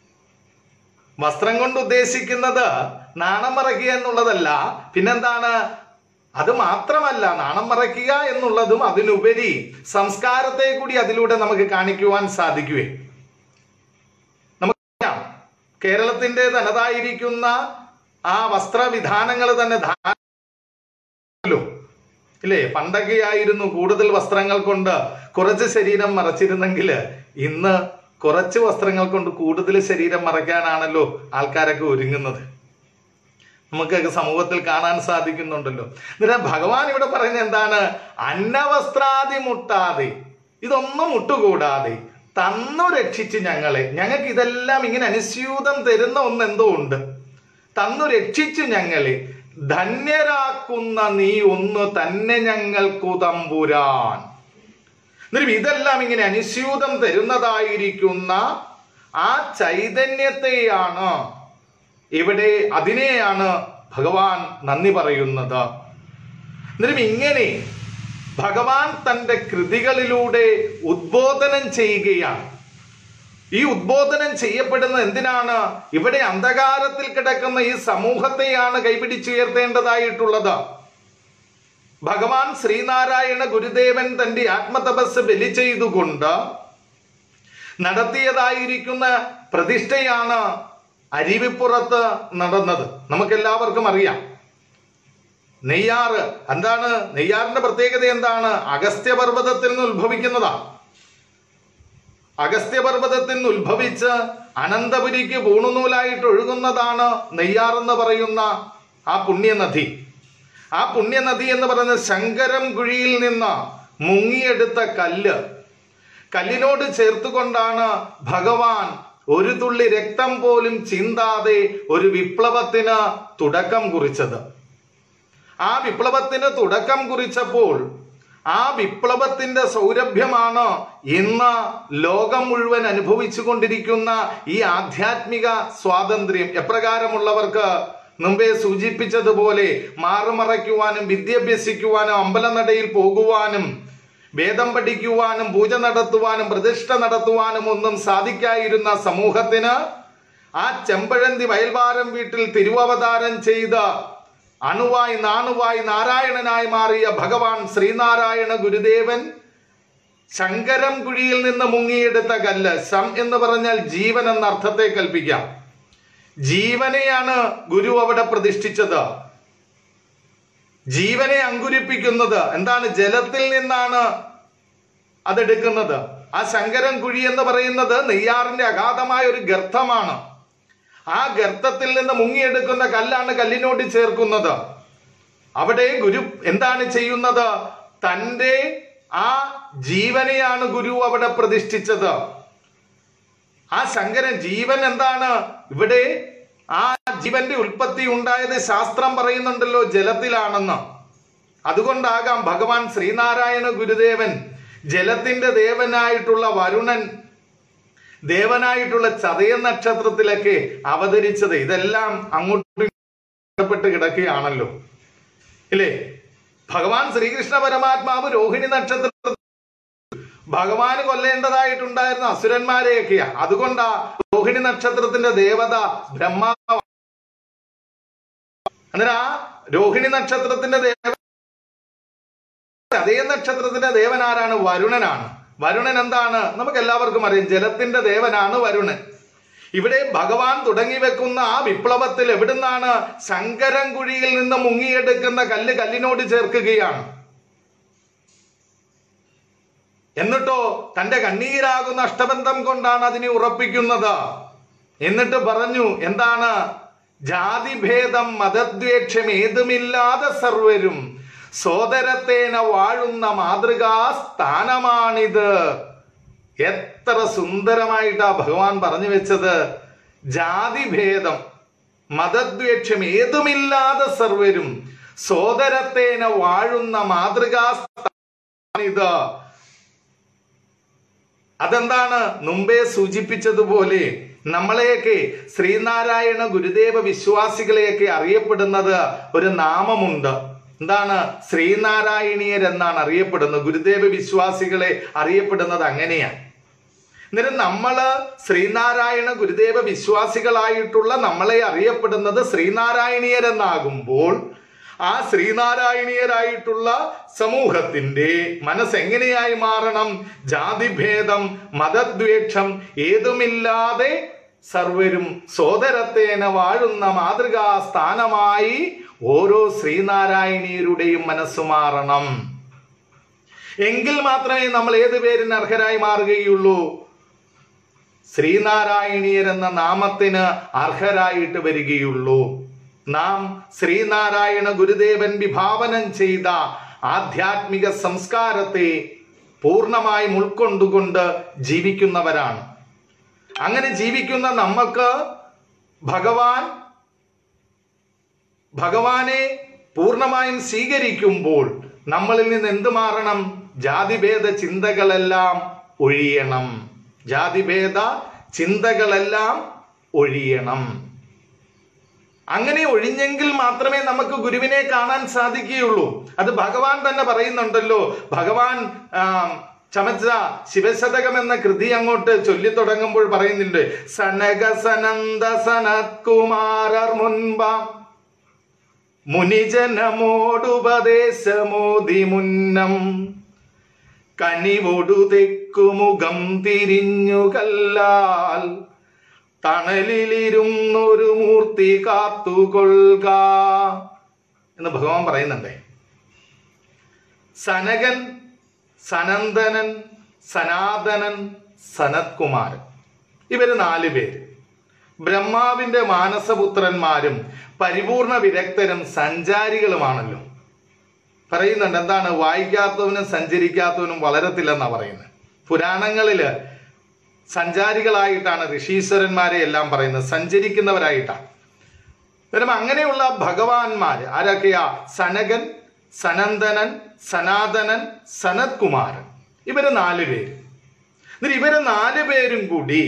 S1: വസ്ത്രം കൊണ്ട് ഉദ്ദേശിക്കുന്നത് നാണം മറയ്ക്കുക എന്നുള്ളതല്ല പിന്നെന്താണ് അത് മാത്രമല്ല നാണം മറയ്ക്കുക എന്നുള്ളതും അതിലുപരി സംസ്കാരത്തെ കൂടി അതിലൂടെ നമുക്ക് കാണിക്കുവാൻ സാധിക്കുവേ നമുക്കറിയാം കേരളത്തിന്റെ തനതായിരിക്കുന്ന ആ വസ്ത്രവിധാനങ്ങൾ തന്നെ ധാരാളം ഇല്ലേ പണ്ടൊക്കെ ആയിരുന്നു കൂടുതൽ വസ്ത്രങ്ങൾ കൊണ്ട് കുറച്ച് ശരീരം മറച്ചിരുന്നെങ്കിൽ ഇന്ന് കുറച്ച് വസ്ത്രങ്ങൾ കൊണ്ട് കൂടുതൽ ശരീരം മറയ്ക്കാനാണല്ലോ ആൾക്കാരൊക്കെ ഒരുങ്ങുന്നത് നമുക്കൊക്കെ സമൂഹത്തിൽ കാണാൻ സാധിക്കുന്നുണ്ടല്ലോ എന്നിട്ട് ഭഗവാൻ ഇവിടെ പറയുന്നത് എന്താണ് അന്നവസ്ത്രാദി മുട്ടാതെ ഇതൊന്നും മുട്ടുകൂടാതെ തന്നു രക്ഷിച്ച് ഞങ്ങളെ ഞങ്ങൾക്ക് ഇതെല്ലാം ഇങ്ങനെ അനുസ്യൂതം തരുന്ന ഒന്ന് എന്തോ ഉണ്ട് തന്നു രക്ഷിച്ചു ഞങ്ങളെ ധന്യരാക്കുന്ന നീ ഒന്ന് തന്നെ ഞങ്ങൾക്കു തമ്പുരാൻ എന്നിട്ട് ഇതെല്ലാം ഇങ്ങനെ അനുസ്യൂതം തരുന്നതായിരിക്കുന്ന ആ ചൈതന്യത്തെയാണ് ഇവിടെ അതിനെയാണ് ഭഗവാൻ നന്ദി പറയുന്നത് എന്നിട്ടും ഇങ്ങനെ ഭഗവാൻ തന്റെ കൃതികളിലൂടെ ഉദ്ബോധനം ചെയ്യുകയാണ് ഈ ഉദ്ബോധനം ചെയ്യപ്പെടുന്നത് എന്തിനാണ് ഇവിടെ അന്ധകാരത്തിൽ കിടക്കുന്ന ഈ സമൂഹത്തെയാണ് കൈപിടിച്ചുയർത്തേണ്ടതായിട്ടുള്ളത് ഭഗവാൻ ശ്രീനാരായണ ഗുരുദേവൻ തന്റെ ആത്മതപസ് ബലി ചെയ്തുകൊണ്ട് നടത്തിയതായിരിക്കുന്ന പ്രതിഷ്ഠയാണ് അരുവിപ്പുറത്ത് നടന്നത് നമുക്കെല്ലാവർക്കും അറിയാം നെയ്യാറ് എന്താണ് നെയ്യാറിന്റെ പ്രത്യേകത എന്താണ് അഗസ്ത്യപർവ്വതത്തിൽ നിന്ന് ഉത്ഭവിക്കുന്നതാണ് അഗസ്ത്യപർവ്വതത്തിൽ നിന്ന് ഉത്ഭവിച്ച് അനന്തപുരിക്ക് പൂണുനൂലായിട്ട് ഒഴുകുന്നതാണ് നെയ്യാർ എന്ന് പറയുന്ന ആ പുണ്യനദി ആ പുണ്യനദി എന്ന് പറയുന്നത് ശങ്കരം കുഴിയിൽ നിന്ന് മുങ്ങിയെടുത്ത കല്ല് കല്ലിനോട് ചേർത്തുകൊണ്ടാണ് ഭഗവാൻ ഒരു തുള്ളി രക്തം പോലും ചിന്താതെ ഒരു വിപ്ലവത്തിന് തുടക്കം കുറിച്ചത് ആ വിപ്ലവത്തിന് തുടക്കം കുറിച്ചപ്പോൾ ആ വിപ്ലവത്തിന്റെ സൗരഭ്യമാണ് ഇന്ന് ലോകം മുഴുവൻ അനുഭവിച്ചു കൊണ്ടിരിക്കുന്ന ഈ ആധ്യാത്മിക സ്വാതന്ത്ര്യം എപ്രകാരമുള്ളവർക്ക് മുമ്പേ സൂചിപ്പിച്ചതുപോലെ മാറുമറയ്ക്കുവാനും വിദ്യാഭ്യസിക്കുവാനും അമ്പലനടയിൽ പോകുവാനും വേദം പഠിക്കുവാനും പൂജ നടത്തുവാനും പ്രതിഷ്ഠ നടത്തുവാനും ഒന്നും സാധിക്കായിരുന്ന സമൂഹത്തിന് ആ ചെമ്പഴന്തി വയൽവാരം വീട്ടിൽ തിരുവവതാരം ചെയ്ത അണുവായി നാണുവായി നാരായണനായി മാറിയ ഭഗവാൻ ശ്രീനാരായണ ഗുരുദേവൻ ശങ്കരം കുഴിയിൽ നിന്ന് മുങ്ങിയെടുത്ത കല്ല് സം എന്ന് പറഞ്ഞാൽ ജീവൻ എന്ന അർത്ഥത്തെ കൽപ്പിക്കാം ജീവനെയാണ് ഗുരു അവിടെ പ്രതിഷ്ഠിച്ചത് ജീവനെ അങ്കുരിപ്പിക്കുന്നത് എന്താണ് ജലത്തിൽ നിന്നാണ് അതെടുക്കുന്നത് ആ ശങ്കരൻ കുഴി എന്ന് പറയുന്നത് നെയ്യാറിന്റെ അഗാധമായ ഒരു ഗർത്തമാണ് ആ ഗർത്തത്തിൽ നിന്ന് മുങ്ങിയെടുക്കുന്ന കല്ലാണ് കല്ലിനോട് ചേർക്കുന്നത് അവിടെ ഗുരു എന്താണ് ചെയ്യുന്നത് തന്റെ ആ ജീവനെയാണ് ഗുരു അവിടെ പ്രതിഷ്ഠിച്ചത് ആ ശങ്കരൻ ജീവൻ എന്താണ് ഇവിടെ ആ ജീവന്റെ ഉൽപ്പത്തി ഉണ്ടായത് ശാസ്ത്രം പറയുന്നുണ്ടല്ലോ ജലത്തിലാണെന്ന് അതുകൊണ്ടാകാം ഭഗവാൻ ശ്രീനാരായണ ഗുരുദേവൻ ജലത്തിന്റെ ദേവനായിട്ടുള്ള വരുണൻ ദേവനായിട്ടുള്ള ചതയ നക്ഷത്രത്തിലൊക്കെ അവതരിച്ചത് ഇതെല്ലാം അങ്ങോട്ട് ബന്ധപ്പെട്ട് കിടക്കുകയാണല്ലോ ഇല്ലേ ഭഗവാൻ ശ്രീകൃഷ്ണ പരമാത്മാവ് രോഹിണി നക്ഷത്ര ഭഗവാന് കൊല്ലേണ്ടതായിട്ടുണ്ടായിരുന്ന അസുരന്മാരെയൊക്കെയാ അതുകൊണ്ടാ രോഹിണി നക്ഷത്രത്തിന്റെ ദേവത ബ്രഹ്മാവ് അന്നേരം ആ രോഹിണി നക്ഷത്രത്തിന്റെ ദേവ അതേ നക്ഷത്രത്തിന്റെ ദേവൻ ആരാണ് വരുണനാണ് വരുണൻ എന്താണ് നമുക്ക് എല്ലാവർക്കും അറിയാം ജലത്തിന്റെ ദേവനാണ് വരുണൻ ഇവിടെ ഭഗവാൻ തുടങ്ങി വെക്കുന്ന ആ വിപ്ലവത്തിൽ എവിടുന്നാണ് ശങ്കരൻകുഴിയിൽ നിന്ന് മുങ്ങിയെടുക്കുന്ന കല്ല് കല്ലിനോട് ചേർക്കുകയാണ് എന്നിട്ടോ തന്റെ കണ്ണീരാകുന്ന അഷ്ടബന്ധം കൊണ്ടാണ് അതിനെ ഉറപ്പിക്കുന്നത് എന്നിട്ട് പറഞ്ഞു എന്താണ് ജാതിഭേദം മതദ്വേഷം ഏതുമില്ലാതെ സർവരും സോദരത്തേന വാഴുന്ന മാതൃകാ സ്ഥാനമാണിത് എത്ര സുന്ദരമായിട്ടാ ഭഗവാൻ പറഞ്ഞു വെച്ചത് ജാതിഭേദം മതദ്വേഷം ഏതുമില്ലാതെ സർവരും സോദരത്തേന വാഴുന്ന മാതൃകാ സ്ഥാനമാണിത് അതെന്താണ് മുമ്പേ സൂചിപ്പിച്ചതുപോലെ നമ്മളെയൊക്കെ ശ്രീനാരായണ ഗുരുദേവ വിശ്വാസികളെയൊക്കെ അറിയപ്പെടുന്നത് ഒരു നാമമുണ്ട് എന്താണ് ശ്രീനാരായണീയർ എന്നാണ് അറിയപ്പെടുന്നത് ഗുരുദേവ വിശ്വാസികളെ അറിയപ്പെടുന്നത് അങ്ങനെയാണ് എന്നിട്ട് നമ്മള് ശ്രീനാരായണ ഗുരുദേവ വിശ്വാസികളായിട്ടുള്ള നമ്മളെ അറിയപ്പെടുന്നത് ശ്രീനാരായണീയരെന്നാകുമ്പോൾ ആ ശ്രീനാരായണീയരായിട്ടുള്ള സമൂഹത്തിന്റെ മനസ്സെങ്ങനെയായി മാറണം ജാതിഭേദം മതദ്വേഷം ഏതുമില്ലാതെ സർവരും സോദരത്തേന വാഴുന്ന മാതൃകാ സ്ഥാനമായി ഓരോ ശ്രീനാരായണീയരുടെയും മനസ്സ് മാറണം എങ്കിൽ മാത്രമേ നമ്മൾ ഏത് പേരിന് അർഹരായി മാറുകയുള്ളൂ ശ്രീനാരായണീയർ എന്ന നാമത്തിന് അർഹരായിട്ട് വരികയുള്ളൂ നാം ശ്രീനാരായണ ഗുരുദേവൻ വിഭാവനം ചെയ്ത ആധ്യാത്മിക സംസ്കാരത്തെ പൂർണ്ണമായും ഉൾക്കൊണ്ടുകൊണ്ട് ജീവിക്കുന്നവരാണ് അങ്ങനെ ജീവിക്കുന്ന നമുക്ക് ഭഗവാൻ ഭഗവാനെ പൂർണ്ണമായും സ്വീകരിക്കുമ്പോൾ നമ്മളിൽ നിന്ന് എന്ത് മാറണം ജാതിഭേദ ചിന്തകളെല്ലാം ഒഴിയണം ജാതിഭേദ ചിന്തകളെല്ലാം ഒഴിയണം അങ്ങനെ ഒഴിഞ്ഞെങ്കിൽ മാത്രമേ നമുക്ക് ഗുരുവിനെ കാണാൻ സാധിക്കുകയുള്ളൂ അത് ഭഗവാൻ തന്നെ പറയുന്നുണ്ടല്ലോ ഭഗവാൻ ആ, ചമച്ച ശിവശതകം എന്ന കൃതി അങ്ങോട്ട് ചൊല്ലി തുടങ്ങുമ്പോൾ പറയുന്നുണ്ട് സനക സനന്ദ സനത്കുമാരർ മുൻപാം മുനിജനമോടുപദേശമോദി മുന്നം കനിവൊടു തെക്കുമുഖം തിരിഞ്ഞു കല്ലാൽ തണലിലിരുന്നൊരു മൂർത്തി കാത്തുകൊള്ളുക എന്ന് ഭഗവാൻ പറയുന്നുണ്ടേ സനകൻ സനന്ദനൻ സനാതനൻ സനത്കുമാരൻ ഇവര് നാല് പേര് ബ്രഹ്മാവിന്റെ മാനസപുത്രന്മാരും പരിപൂർണ വിരക്തരും സഞ്ചാരികളുമാണല്ലോ പറയുന്നുണ്ട് എന്താണ് വായിക്കാത്തവനും സഞ്ചരിക്കാത്തവനും വളരത്തില്ലെന്നാ പറയുന്നത് പുരാണങ്ങളില് സഞ്ചാരികളായിട്ടാണ് ഋഷീശ്വരന്മാരെ എല്ലാം പറയുന്നത് സഞ്ചരിക്കുന്നവരായിട്ടാണ് വരുമ്പോ അങ്ങനെയുള്ള ഭഗവാന്മാര് ആരൊക്കെയാ സനകൻ സനന്ദനൻ സനാതനൻ സനത് കുമാരൻ ഇവര് നാല് പേര് എന്നിട്ട് ഇവര് നാല് പേരും കൂടി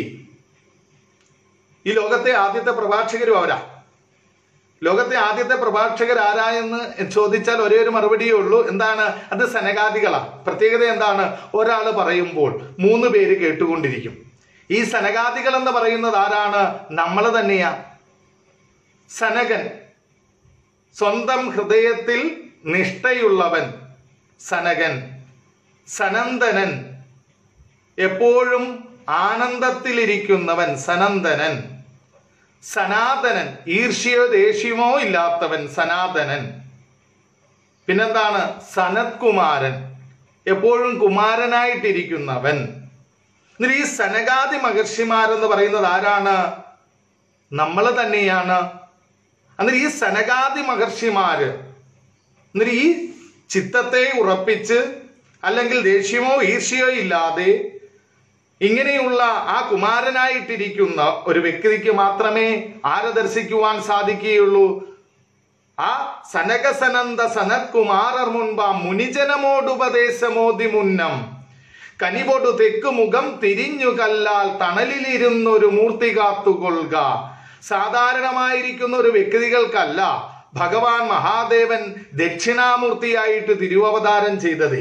S1: ഈ ലോകത്തെ ആദ്യത്തെ പ്രഭാഷകരും അവരാ ലോകത്തെ ആദ്യത്തെ പ്രഭാഷകർ ആരായെന്ന് ചോദിച്ചാൽ ഒരേ ഒരു മറുപടിയേ ഉള്ളൂ എന്താണ് അത് സനകാദികളാ പ്രത്യേകത എന്താണ് ഒരാൾ പറയുമ്പോൾ മൂന്ന് പേര് കേട്ടുകൊണ്ടിരിക്കും ഈ സനകാദികൾ എന്ന് പറയുന്നത് ആരാണ് നമ്മൾ തന്നെയാ സനകൻ സ്വന്തം ഹൃദയത്തിൽ നിഷ്ഠയുള്ളവൻ സനകൻ സനന്ദനൻ എപ്പോഴും ആനന്ദത്തിലിരിക്കുന്നവൻ സനന്ദനൻ സനാതനൻ ഈർഷ്യോ ദേഷ്യമോ ഇല്ലാത്തവൻ സനാതനൻ പിന്നെന്താണ് സനത് കുമാരൻ എപ്പോഴും കുമാരനായിട്ടിരിക്കുന്നവൻ എന്നിട്ട് ഈ സനകാദി മഹർഷിമാരെന്ന് പറയുന്നത് ആരാണ് നമ്മൾ തന്നെയാണ് എന്നിട്ട് ഈ സനകാദി മഹർഷിമാര് എന്നിട്ട് ഈ ചിത്തത്തെ ഉറപ്പിച്ച് അല്ലെങ്കിൽ ദേഷ്യമോ ഈർഷ്യോ ഇല്ലാതെ ഇങ്ങനെയുള്ള ആ കുമാരനായിട്ടിരിക്കുന്ന ഒരു വ്യക്തിക്ക് മാത്രമേ ആരെ ദർശിക്കുവാൻ സാധിക്കുകയുള്ളൂ ആ സനകസനന്ദ സനത് കുമാരർ മുൻപ് മുനിജനമോടുപദേശമോതി മുന്നം കനിവൊടു തെക്കു മുഖം തിരിഞ്ഞു കല്ലാൽ തണലിലിരുന്നൊരു മൂർത്തി കാത്തുകൊള്ളുക സാധാരണമായിരിക്കുന്ന ഒരു വ്യക്തികൾക്കല്ല ഭഗവാൻ മഹാദേവൻ ദക്ഷിണാമൂർത്തിയായിട്ട് തിരുവവതാരം ചെയ്തത്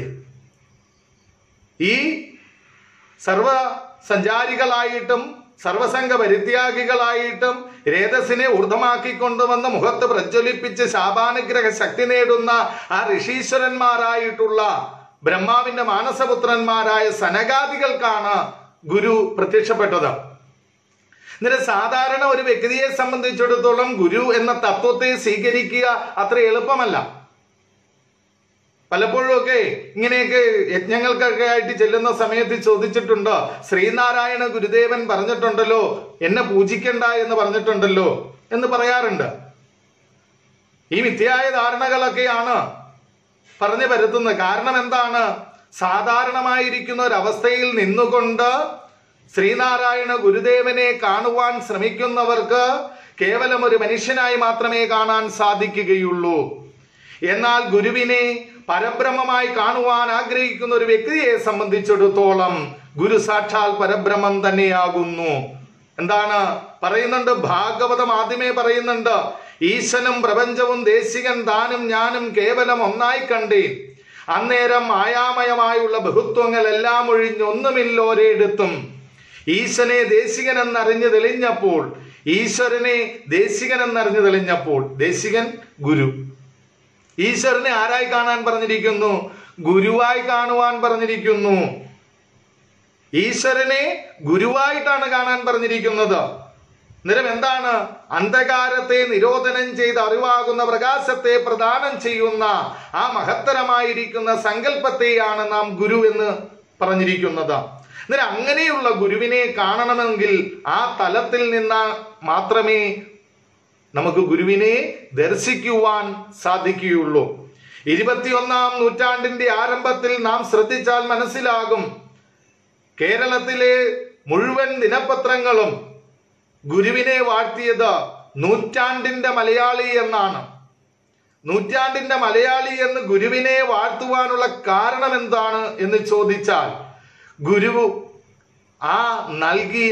S1: ഈ സർവ സഞ്ചാരികളായിട്ടും സർവസംഘ പരിത്യാഗികളായിട്ടും രേതസിനെ ഊർധമാക്കിക്കൊണ്ടുവന്ന് മുഖത്ത് പ്രജ്വലിപ്പിച്ച് ശാപാനുഗ്രഹ ശക്തി നേടുന്ന ആ ഋഷീശ്വരന്മാരായിട്ടുള്ള ബ്രഹ്മാവിന്റെ മാനസപുത്രന്മാരായ സനകാദികൾക്കാണ് ഗുരു പ്രത്യക്ഷപ്പെട്ടത് എന്നിട്ട് സാധാരണ ഒരു വ്യക്തിയെ സംബന്ധിച്ചിടത്തോളം ഗുരു എന്ന തത്വത്തെ സ്വീകരിക്കുക അത്ര എളുപ്പമല്ല പലപ്പോഴും ഒക്കെ ഇങ്ങനെയൊക്കെ യജ്ഞങ്ങൾക്കൊക്കെ ആയിട്ട് ചെല്ലുന്ന സമയത്ത് ചോദിച്ചിട്ടുണ്ടോ ശ്രീനാരായണ ഗുരുദേവൻ പറഞ്ഞിട്ടുണ്ടല്ലോ എന്നെ പൂജിക്കണ്ട എന്ന് പറഞ്ഞിട്ടുണ്ടല്ലോ എന്ന് പറയാറുണ്ട് ഈ മിഥ്യായ ധാരണകളൊക്കെയാണ് പറഞ്ഞു വരുത്തുന്നത് കാരണം എന്താണ് സാധാരണമായിരിക്കുന്ന ഒരവസ്ഥയിൽ നിന്നുകൊണ്ട് ശ്രീനാരായണ ഗുരുദേവനെ കാണുവാൻ ശ്രമിക്കുന്നവർക്ക് കേവലം ഒരു മനുഷ്യനായി മാത്രമേ കാണാൻ സാധിക്കുകയുള്ളൂ എന്നാൽ ഗുരുവിനെ പരബ്രഹ്മമായി കാണുവാൻ ആഗ്രഹിക്കുന്ന ഒരു വ്യക്തിയെ സംബന്ധിച്ചിടത്തോളം ഗുരു സാക്ഷാൽ പരബ്രഹ്മം തന്നെയാകുന്നു എന്താണ് പറയുന്നുണ്ട് ഭാഗവതം ആദ്യമേ പറയുന്നുണ്ട് ഈശനും പ്രപഞ്ചവും ദേശികൻ താനും ഞാനും കേവലം ഒന്നായി കണ്ടേൻ അന്നേരം മായാമയമായുള്ള ബഹുത്വങ്ങൾ എല്ലാം ഒഴിഞ്ഞൊന്നുമില്ലോരെടുത്തും ഈശനെ ദേശികൻ എന്നറിഞ്ഞു തെളിഞ്ഞപ്പോൾ ഈശ്വരനെ ദേശികൻ എന്നറിഞ്ഞു തെളിഞ്ഞപ്പോൾ ദേശികൻ ഗുരു ഈശ്വരനെ ആരായി കാണാൻ പറഞ്ഞിരിക്കുന്നു ഗുരുവായി കാണുവാൻ പറഞ്ഞിരിക്കുന്നു ഈശ്വരനെ ഗുരുവായിട്ടാണ് കാണാൻ പറഞ്ഞിരിക്കുന്നത് നിരം എന്താണ് അന്ധകാരത്തെ നിരോധനം ചെയ്ത് അറിവാകുന്ന പ്രകാശത്തെ പ്രദാനം ചെയ്യുന്ന ആ മഹത്തരമായിരിക്കുന്ന സങ്കല്പത്തെയാണ് നാം ഗുരു എന്ന് പറഞ്ഞിരിക്കുന്നത് അന്നേരം അങ്ങനെയുള്ള ഗുരുവിനെ കാണണമെങ്കിൽ ആ തലത്തിൽ നിന്ന് മാത്രമേ നമുക്ക് ഗുരുവിനെ ദർശിക്കുവാൻ സാധിക്കുകയുള്ളൂ ഇരുപത്തിയൊന്നാം നൂറ്റാണ്ടിന്റെ ആരംഭത്തിൽ നാം ശ്രദ്ധിച്ചാൽ മനസ്സിലാകും കേരളത്തിലെ മുഴുവൻ ദിനപത്രങ്ങളും ഗുരുവിനെ വാഴ്ത്തിയത് നൂറ്റാണ്ടിന്റെ മലയാളി എന്നാണ് നൂറ്റാണ്ടിന്റെ മലയാളി എന്ന് ഗുരുവിനെ വാഴ്ത്തുവാനുള്ള കാരണം എന്താണ് എന്ന് ചോദിച്ചാൽ ഗുരു ആ നൽകിയ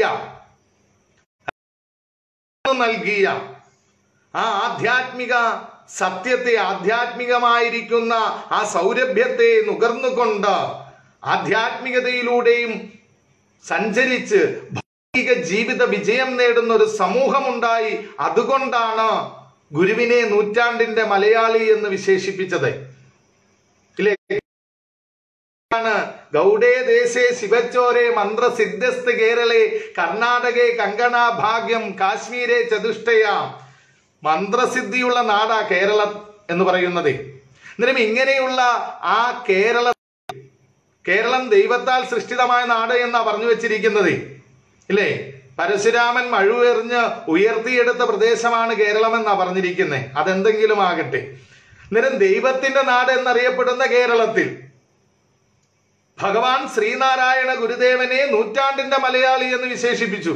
S1: നൽകിയ ആ ആധ്യാത്മിക സത്യത്തെ ആധ്യാത്മികമായിരിക്കുന്ന ആ സൗരഭ്യത്തെ നുകർന്നുകൊണ്ട് ആധ്യാത്മികതയിലൂടെയും സഞ്ചരിച്ച് ഭൗതിക ജീവിത വിജയം നേടുന്ന ഒരു സമൂഹമുണ്ടായി അതുകൊണ്ടാണ് ഗുരുവിനെ നൂറ്റാണ്ടിന്റെ മലയാളി എന്ന് വിശേഷിപ്പിച്ചത് ഇല്ലേ ആണ് ഗൗഡേ ദേശേ ശിവച്ചോരെ മന്ത്രസിദ്ധസ്ഥ കേരളെ കർണാടകെ കങ്കണ ഭാഗ്യം കാശ്മീരെ ചതുഷ്ടയ മന്ത്രസിദ്ധിയുള്ള നാടാ കേരളം എന്ന് പറയുന്നത് അന്നേരം ഇങ്ങനെയുള്ള ആ കേരള കേരളം ദൈവത്താൽ സൃഷ്ടിതമായ നാട് എന്നാ പറഞ്ഞു വെച്ചിരിക്കുന്നത് ഇല്ലേ പരശുരാമൻ മഴുവെറിഞ്ഞ് ഉയർത്തിയെടുത്ത പ്രദേശമാണ് കേരളം എന്നാ പറഞ്ഞിരിക്കുന്നത് അതെന്തെങ്കിലും ആകട്ടെ അന്നേരം ദൈവത്തിന്റെ നാട് എന്നറിയപ്പെടുന്ന കേരളത്തിൽ ഭഗവാൻ ശ്രീനാരായണ ഗുരുദേവനെ നൂറ്റാണ്ടിന്റെ മലയാളി എന്ന് വിശേഷിപ്പിച്ചു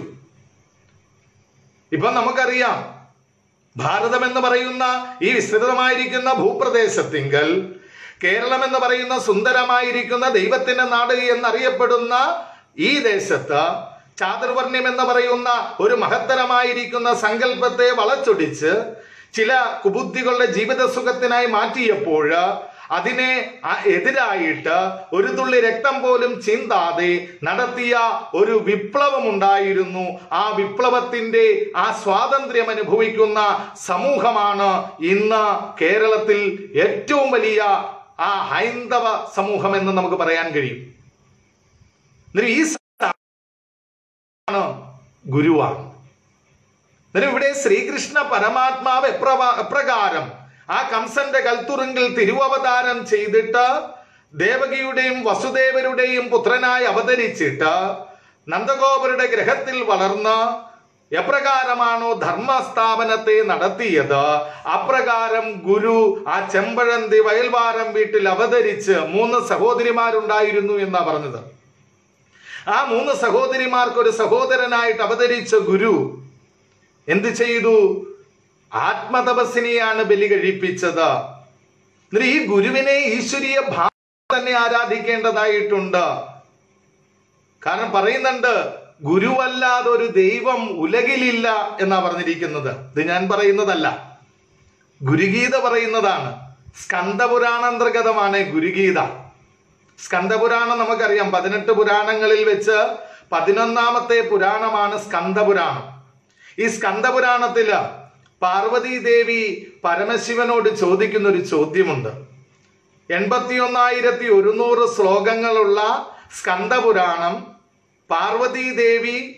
S1: ഇപ്പൊ നമുക്കറിയാം ഭാരതം എന്ന് പറയുന്ന ഈ വിസ്തൃതമായിരിക്കുന്ന ഭൂപ്രദേശത്തിങ്കൽ കേരളം എന്ന് പറയുന്ന സുന്ദരമായിരിക്കുന്ന ദൈവത്തിന്റെ നാട് എന്നറിയപ്പെടുന്ന ഈ ദേശത്ത് ചാതുർവർണ്ണ്യം എന്ന് പറയുന്ന ഒരു മഹത്തരമായിരിക്കുന്ന സങ്കല്പത്തെ വളച്ചൊടിച്ച് ചില കുബുദ്ധികളുടെ ജീവിത സുഖത്തിനായി മാറ്റിയപ്പോൾ അതിനെ ആ- എതിരായിട്ട് ഒരു തുള്ളി രക്തം പോലും ചിന്താതെ നടത്തിയ ഒരു വിപ്ലവം ഉണ്ടായിരുന്നു ആ വിപ്ലവത്തിന്റെ ആ സ്വാതന്ത്ര്യം അനുഭവിക്കുന്ന സമൂഹമാണ് ഇന്ന് കേരളത്തിൽ ഏറ്റവും വലിയ ആ ഹൈന്ദവ സമൂഹം എന്ന് നമുക്ക് പറയാൻ കഴിയും എന്നിട്ട് ഈ ആണ് ഗുരുവാണ് എന്നിട്ട് ഇവിടെ ശ്രീകൃഷ്ണ പരമാത്മാവ് എപ്രവാ- എപ്രകാരം ആ കംസന്റെ കൽത്തുറുങ്കിൽ തിരുവവതാരം ചെയ്തിട്ട് ദേവകിയുടെയും വസുദേവരുടെയും പുത്രനായി അവതരിച്ചിട്ട് നന്ദഗോപരുടെ ഗ്രഹത്തിൽ വളർന്ന് എപ്രകാരമാണോ ധർമ്മസ്ഥാപനത്തെ നടത്തിയത് അപ്രകാരം ഗുരു ആ ചെമ്പഴന്തി വയൽവാരം വീട്ടിൽ അവതരിച്ച് മൂന്ന് സഹോദരിമാരുണ്ടായിരുന്നു എന്നാ പറഞ്ഞത് ആ മൂന്ന് സഹോദരിമാർക്ക് ഒരു സഹോദരനായിട്ട് അവതരിച്ച ഗുരു എന്ത് ചെയ്തു ആത്മതപസ്സിനെയാണ് ബലി കഴിപ്പിച്ചത് എന്നിട്ട് ഈ ഗുരുവിനെ ഈശ്വരീയ ഭാവം തന്നെ ആരാധിക്കേണ്ടതായിട്ടുണ്ട് കാരണം പറയുന്നുണ്ട് ഗുരുവല്ലാതെ ഒരു ദൈവം ഉലകിലില്ല എന്നാ പറഞ്ഞിരിക്കുന്നത് ഇത് ഞാൻ പറയുന്നതല്ല ഗുരുഗീത പറയുന്നതാണ് സ്കന്ദപുരാണാന്തർഗതമാണ് ഗുരുഗീത സ്കന്ദപുരാണം നമുക്കറിയാം പതിനെട്ട് പുരാണങ്ങളിൽ വെച്ച് പതിനൊന്നാമത്തെ പുരാണമാണ് സ്കന്ദപുരാണം ഈ സ്കന്ദപുരാണത്തില് പാർവതി ദേവി പരമശിവനോട് ചോദിക്കുന്ന ഒരു ചോദ്യമുണ്ട് എൺപത്തി ഒന്നായിരത്തി ഒരുന്നൂറ് ശ്ലോകങ്ങളുള്ള സ്കന്ദപുരാണം പാർവതി ദേവി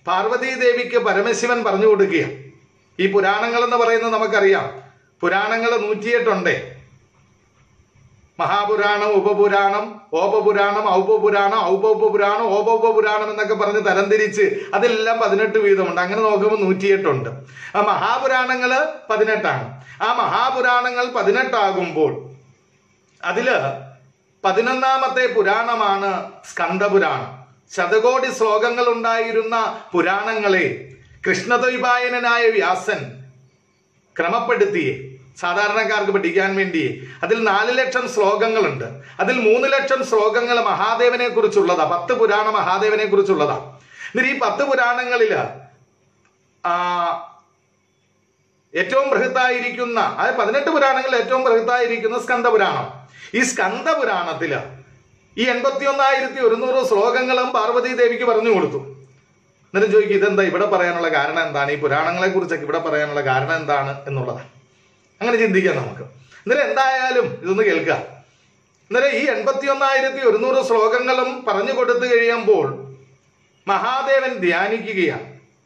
S1: പാർവതീ ദേവിക്ക് പരമശിവൻ പറഞ്ഞു കൊടുക്കുക ഈ പുരാണങ്ങൾ എന്ന് പറയുന്നത് നമുക്കറിയാം പുരാണങ്ങൾ നൂറ്റിയെട്ടുണ്ടേ മഹാപുരാണം ഉപപുരാണം ഓപപുരാണം ഔപപുരാണം ഔപോപപുരാണം ഓപോപപുരാണം എന്നൊക്കെ പറഞ്ഞ് തരംതിരിച്ച് അതെല്ലാം പതിനെട്ട് വീതമുണ്ട് അങ്ങനെ നോക്കുമ്പോൾ നൂറ്റിയെട്ടുണ്ട് ആ മഹാപുരാണങ്ങള് പതിനെട്ടാണ് ആ മഹാപുരാണങ്ങൾ പതിനെട്ടാകുമ്പോൾ അതില് പതിനൊന്നാമത്തെ പുരാണമാണ് സ്കന്ദപുരാണം ശതകോടി ശ്ലോകങ്ങൾ ഉണ്ടായിരുന്ന പുരാണങ്ങളെ കൃഷ്ണദ്വൈപായനായ വ്യാസൻ ക്രമപ്പെടുത്തിയേ സാധാരണക്കാർക്ക് പഠിക്കാൻ വേണ്ടി അതിൽ നാല് ലക്ഷം ശ്ലോകങ്ങളുണ്ട് അതിൽ മൂന്ന് ലക്ഷം ശ്ലോകങ്ങൾ മഹാദേവനെ കുറിച്ചുള്ളതാ പത്ത് പുരാണ മഹാദേവനെ കുറിച്ചുള്ളതാ എന്നിട്ട് ഈ പത്ത് പുരാണങ്ങളില് ആ ഏറ്റവും ബൃഹത്തായിരിക്കുന്ന അതായത് പതിനെട്ട് പുരാണങ്ങളിൽ ഏറ്റവും ബൃഹത്തായിരിക്കുന്ന സ്കന്ദപുരാണം ഈ സ്കന്ദപുരാണത്തില് ഈ എൺപത്തി ഒന്നായിരത്തി ഒരുന്നൂറ് ശ്ലോകങ്ങളും പാർവതി ദേവിക്ക് പറഞ്ഞു കൊടുത്തു എന്നിട്ട് ചോദിക്കും ഇതെന്താ ഇവിടെ പറയാനുള്ള കാരണം എന്താണ് ഈ പുരാണങ്ങളെ കുറിച്ചൊക്കെ ഇവിടെ പറയാനുള്ള കാരണം എന്താണ് എന്നുള്ളതാണ് അങ്ങനെ ചിന്തിക്കാം നമുക്ക് എന്നിട്ട് എന്തായാലും ഇതൊന്ന് കേൾക്കുക എന്നിട്ട് ഈ എൺപത്തി ഒന്നായിരത്തി ഒരുന്നൂറ് ശ്ലോകങ്ങളും പറഞ്ഞു കൊടുത്തു കഴിയുമ്പോൾ മഹാദേവൻ ധ്യാനിക്കുകയാണ്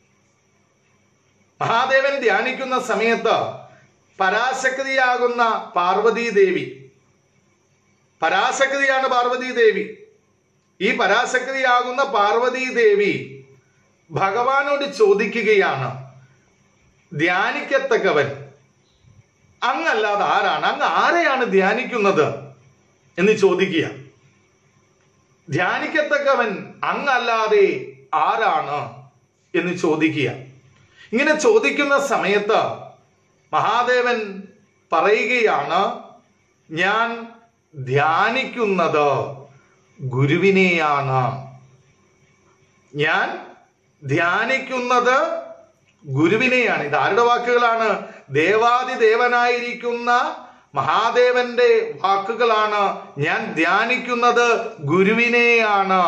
S1: മഹാദേവൻ ധ്യാനിക്കുന്ന സമയത്ത് പരാശക്തിയാകുന്ന പാർവതീ ദേവി പരാശക്തിയാണ് പാർവതീ ദേവി ഈ പരാശക്തിയാകുന്ന പാർവതീ ദേവി ഭഗവാനോട് ചോദിക്കുകയാണ് ധ്യാനിക്കത്തക്കവൻ അങ്ങല്ലാതെ ആരാണ് അങ്ങ് ആരെയാണ് ധ്യാനിക്കുന്നത് എന്ന് ചോദിക്കുക ധ്യാനിക്കത്തക്കവൻ അങ്ങല്ലാതെ ആരാണ് എന്ന് ചോദിക്കുക ഇങ്ങനെ ചോദിക്കുന്ന സമയത്ത് മഹാദേവൻ പറയുകയാണ് ഞാൻ ധ്യാനിക്കുന്നത് ഗുരുവിനെയാണ് ഞാൻ ധ്യാനിക്കുന്നത് ഗുരുവിനെയാണ് ഇത് ആരുടെ വാക്കുകളാണ് ദേവാദിദേവനായിരിക്കുന്ന മഹാദേവന്റെ വാക്കുകളാണ് ഞാൻ ധ്യാനിക്കുന്നത് ഗുരുവിനെയാണ്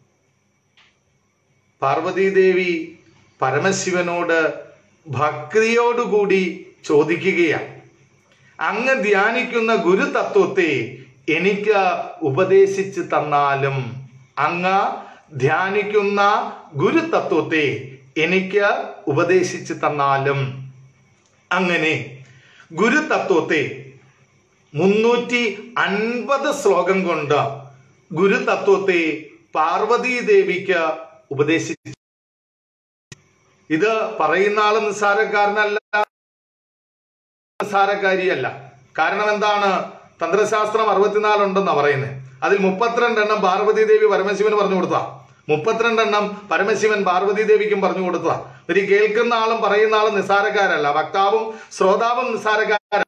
S1: പാർവതീദേവി പരമശിവനോട് ഭക്തിയോടുകൂടി ചോദിക്കുകയാണ് അങ്ങ് ധ്യാനിക്കുന്ന ഗുരുതത്വത്തെ എനിക്ക് ഉപദേശിച്ചു തന്നാലും അങ്ങ് ധ്യാനിക്കുന്ന ഗുരുതത്വത്തെ എനിക്ക് ഉപദേശിച്ചു തന്നാലും അങ്ങനെ ഗുരുതത്വത്തെ മുന്നൂറ്റി അൻപത് ശ്ലോകം കൊണ്ട് ഗുരുതത്വത്തെ പാർവതീ ദേവിക്ക് ഉപദേശിച്ചു ഇത് പറയുന്ന ആള് നിസ്സാരക്കാരനല്ല നിസ്സാരക്കാരിയല്ല കാരണം എന്താണ് തന്ത്രശാസ്ത്രം അറുപത്തിനാലുണ്ടെന്നാ പറയുന്നത് അതിൽ മുപ്പത്തിരണ്ടെണ്ണം പാർവതി ദേവി പരമശിവന് പറഞ്ഞു കൊടുത്താ മുപ്പത്തിരണ്ടെണ്ണം പരമശിവൻ പാർവതി ദേവിക്കും പറഞ്ഞു കൊടുത്തതാ ഒരു കേൾക്കുന്ന ആളും പറയുന്ന ആളും നിസ്സാരക്കാരല്ല വക്താവും ശ്രോതാവും നിസ്സാരക്കാര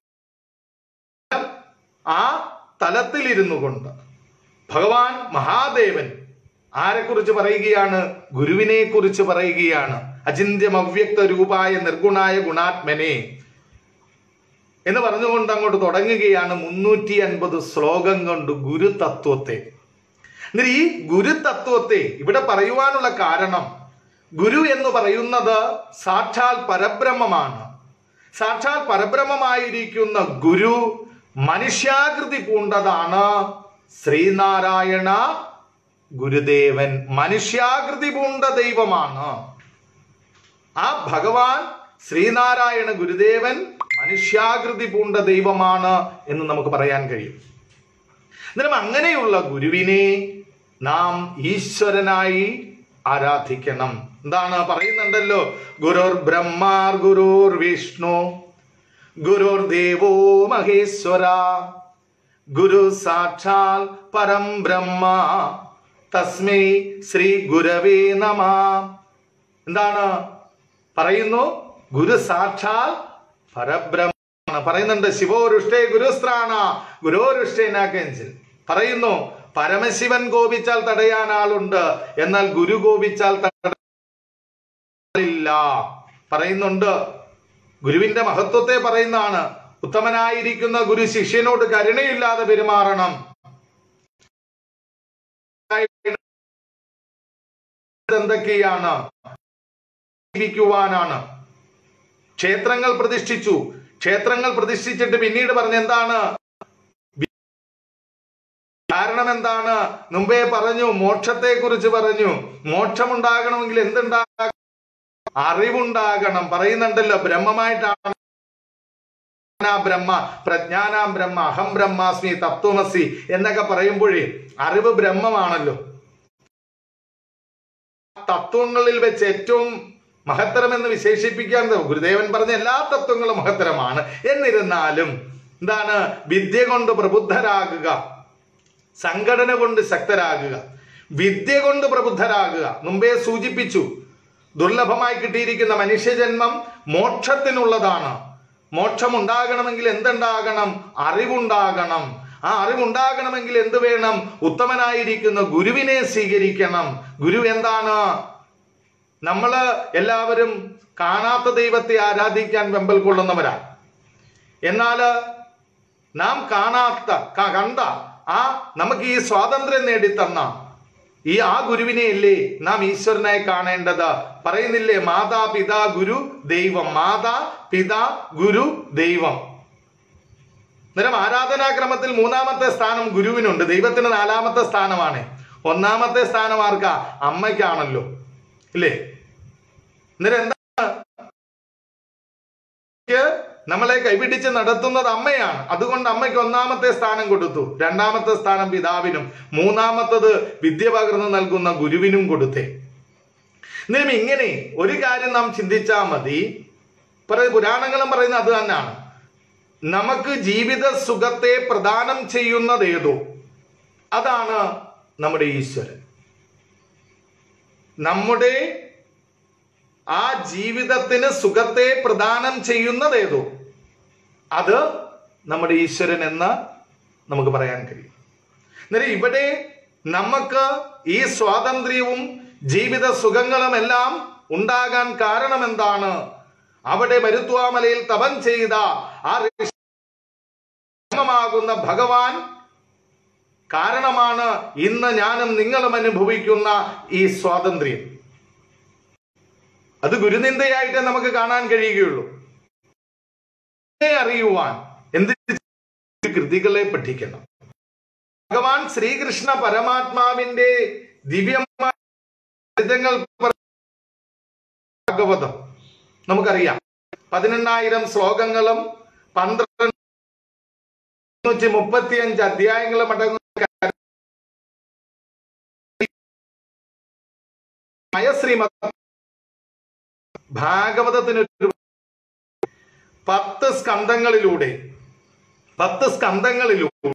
S1: ആ തലത്തിലിരുന്നു കൊണ്ട് ഭഗവാൻ മഹാദേവൻ ആരെക്കുറിച്ച് പറയുകയാണ് ഗുരുവിനെ കുറിച്ച് പറയുകയാണ് അചിന്യം അവ്യക്ത രൂപായ നിർഗുണായ ഗുണാത്മനെ എന്ന് പറഞ്ഞുകൊണ്ട് അങ്ങോട്ട് തുടങ്ങുകയാണ് മുന്നൂറ്റി അൻപത് ശ്ലോകം കൊണ്ട് ഗുരുതത്വത്തെ എന്നിട്ട് ഈ ഗുരുതത്വത്തെ ഇവിടെ പറയുവാനുള്ള കാരണം ഗുരു എന്ന് പറയുന്നത് സാക്ഷാൽ പരബ്രഹ്മമാണ് സാക്ഷാൽ പരബ്രഹ്മമായിരിക്കുന്ന ഗുരു മനുഷ്യാകൃതി പൂണ്ടതാണ് ശ്രീനാരായണ ഗുരുദേവൻ മനുഷ്യാകൃതി പൂണ്ട ദൈവമാണ് ആ ഭഗവാൻ ശ്രീനാരായണ ഗുരുദേവൻ മനുഷ്യാകൃതി പൂണ്ട ദൈവമാണ് എന്ന് നമുക്ക് പറയാൻ കഴിയും എന്നാലും അങ്ങനെയുള്ള ഗുരുവിനെ നാം ഈശ്വരനായി ആരാധിക്കണം എന്താണ് പറയുന്നുണ്ടല്ലോ ഗുരുർ ബ്രഹ്മാർ ഗുരുർ വിഷ്ണു ഗുരുർ ദേവോ മഹേശ്വര ഗുരു സാക്ഷാൽ പരം ബ്രഹ്മ തസ്മൈ ശ്രീ ഗുരവേ നമ എന്താണ് പറയുന്നു ഗുരു സാക്ഷാൽ പരബ്രഹ്മാണ് പറയുന്നുണ്ട് ശിവോരുഷ്ടേ ഗുരുസ്ത്രാണ ഗുരോരുഷ്ടേനാക്കെഞ്ചിൽ പറയുന്നു പരമശിവൻ കോപിച്ചാൽ തടയാൻ ആളുണ്ട് എന്നാൽ ഗുരു കോപിച്ചാൽ തടയില്ല പറയുന്നുണ്ട് ഗുരുവിന്റെ മഹത്വത്തെ പറയുന്നതാണ് ഉത്തമനായിരിക്കുന്ന ഗുരു ശിഷ്യനോട് കരുണയില്ലാതെ പെരുമാറണം എന്തൊക്കെയാണ് ജീവിക്കുവാനാണ് ക്ഷേത്രങ്ങൾ പ്രതിഷ്ഠിച്ചു ക്ഷേത്രങ്ങൾ പ്രതിഷ്ഠിച്ചിട്ട് പിന്നീട് പറഞ്ഞ എന്താണ് കാരണം എന്താണ് മുമ്പേ പറഞ്ഞു മോക്ഷത്തെ കുറിച്ച് പറഞ്ഞു മോക്ഷമുണ്ടാകണമെങ്കിൽ എന്തുണ്ടാകണം അറിവുണ്ടാകണം പറയുന്നുണ്ടല്ലോ ബ്രഹ്മമായിട്ടാണ് ബ്രഹ്മ പ്രജ്ഞാനാം ബ്രഹ്മ അഹം ബ്രഹ്മാസ്മി തത്വമസി എന്നൊക്കെ പറയുമ്പോഴേ അറിവ് ബ്രഹ്മമാണല്ലോ തത്വങ്ങളിൽ വെച്ച് ഏറ്റവും മഹത്തരം എന്ന് വിശേഷിപ്പിക്കാൻ ഗുരുദേവൻ പറഞ്ഞ എല്ലാ തത്വങ്ങളും മഹത്തരമാണ് എന്നിരുന്നാലും എന്താണ് വിദ്യ കൊണ്ട് പ്രബുദ്ധരാകുക സംഘടന കൊണ്ട് ശക്തരാകുക വിദ്യ കൊണ്ട് പ്രബുദ്ധരാകുക മുമ്പേ സൂചിപ്പിച്ചു ദുർലഭമായി കിട്ടിയിരിക്കുന്ന മനുഷ്യജന്മം മോക്ഷത്തിനുള്ളതാണ് മോക്ഷം ഉണ്ടാകണമെങ്കിൽ എന്തുണ്ടാകണം അറിവുണ്ടാകണം ആ അറിവുണ്ടാകണമെങ്കിൽ എന്ത് വേണം ഉത്തമനായിരിക്കുന്ന ഗുരുവിനെ സ്വീകരിക്കണം ഗുരു എന്താണ് നമ്മള് എല്ലാവരും കാണാത്ത ദൈവത്തെ ആരാധിക്കാൻ വെമ്പൽ കൊള്ളുന്നവരാണ് എന്നാൽ നാം കാണാത്ത ക- കണ്ട ആ നമുക്ക് ഈ സ്വാതന്ത്ര്യം നേടിത്തന്ന ഈ ആ ഗുരുവിനെയല്ലേ നാം ഈശ്വരനായി കാണേണ്ടത് പറയുന്നില്ലേ മാതാ പിതാ ഗുരു ദൈവം മാതാ പിതാ ഗുരു ദൈവം അന്നേരം ആരാധനാക്രമത്തിൽ മൂന്നാമത്തെ സ്ഥാനം ഗുരുവിനുണ്ട് ദൈവത്തിന് നാലാമത്തെ സ്ഥാനമാണ് ഒന്നാമത്തെ സ്ഥാനം ആർക്കാ അമ്മയ്ക്കാണല്ലോ ഇല്ലേ അന്നേരം എന്താ ക്ക് നമ്മളെ കൈപിടിച്ച് നടത്തുന്നത് അമ്മയാണ് അതുകൊണ്ട് അമ്മയ്ക്ക് ഒന്നാമത്തെ സ്ഥാനം കൊടുത്തു രണ്ടാമത്തെ സ്ഥാനം പിതാവിനും മൂന്നാമത്തത് വിദ്യ പകർന്നു നൽകുന്ന ഗുരുവിനും കൊടുത്തേ എന്നാലും ഇങ്ങനെ ഒരു കാര്യം നാം ചിന്തിച്ചാൽ മതി പറ പുരാണങ്ങളും പറയുന്നത് അത് തന്നെയാണ് നമുക്ക് ജീവിത സുഖത്തെ പ്രദാനം ചെയ്യുന്നത് ഏതോ അതാണ് നമ്മുടെ ഈശ്വരൻ നമ്മുടെ ആ ജീവിതത്തിന് സുഖത്തെ പ്രദാനം ചെയ്യുന്നത് ഏതോ അത് നമ്മുടെ ഈശ്വരൻ എന്ന് നമുക്ക് പറയാൻ കഴിയും അന്നേരം ഇവിടെ നമുക്ക് ഈ സ്വാതന്ത്ര്യവും ജീവിത സുഖങ്ങളും എല്ലാം ഉണ്ടാകാൻ കാരണം എന്താണ് അവിടെ മരുത്വാമലയിൽ തപം ചെയ്ത ആ ഋഷിമാകുന്ന ഭഗവാൻ കാരണമാണ് ഇന്ന് ഞാനും നിങ്ങളും അനുഭവിക്കുന്ന ഈ സ്വാതന്ത്ര്യം അത് ഗുരുനിന്ദയായിട്ട് നമുക്ക് കാണാൻ കഴിയുകയുള്ളൂ ഇതിനെ അറിയുവാൻ എന്ത് കൃതികളെ പഠിക്കണം ഭഗവാൻ ശ്രീകൃഷ്ണ പരമാത്മാവിന്റെ ദിവ്യമായ ചരിതങ്ങൾ ഭാഗവതം നമുക്കറിയാം പതിനെണ്ണായിരം ശ്ലോകങ്ങളും പന്ത്രണ്ട് മുപ്പത്തിയഞ്ച് അധ്യായങ്ങളും അടങ്ങുന്ന ശ്രീമദ് ഭാഗവതത്തിനൊരു പത്ത് സ്കന്ധങ്ങളിലൂടെ പത്ത് സ്കന്ധങ്ങളിലൂടെ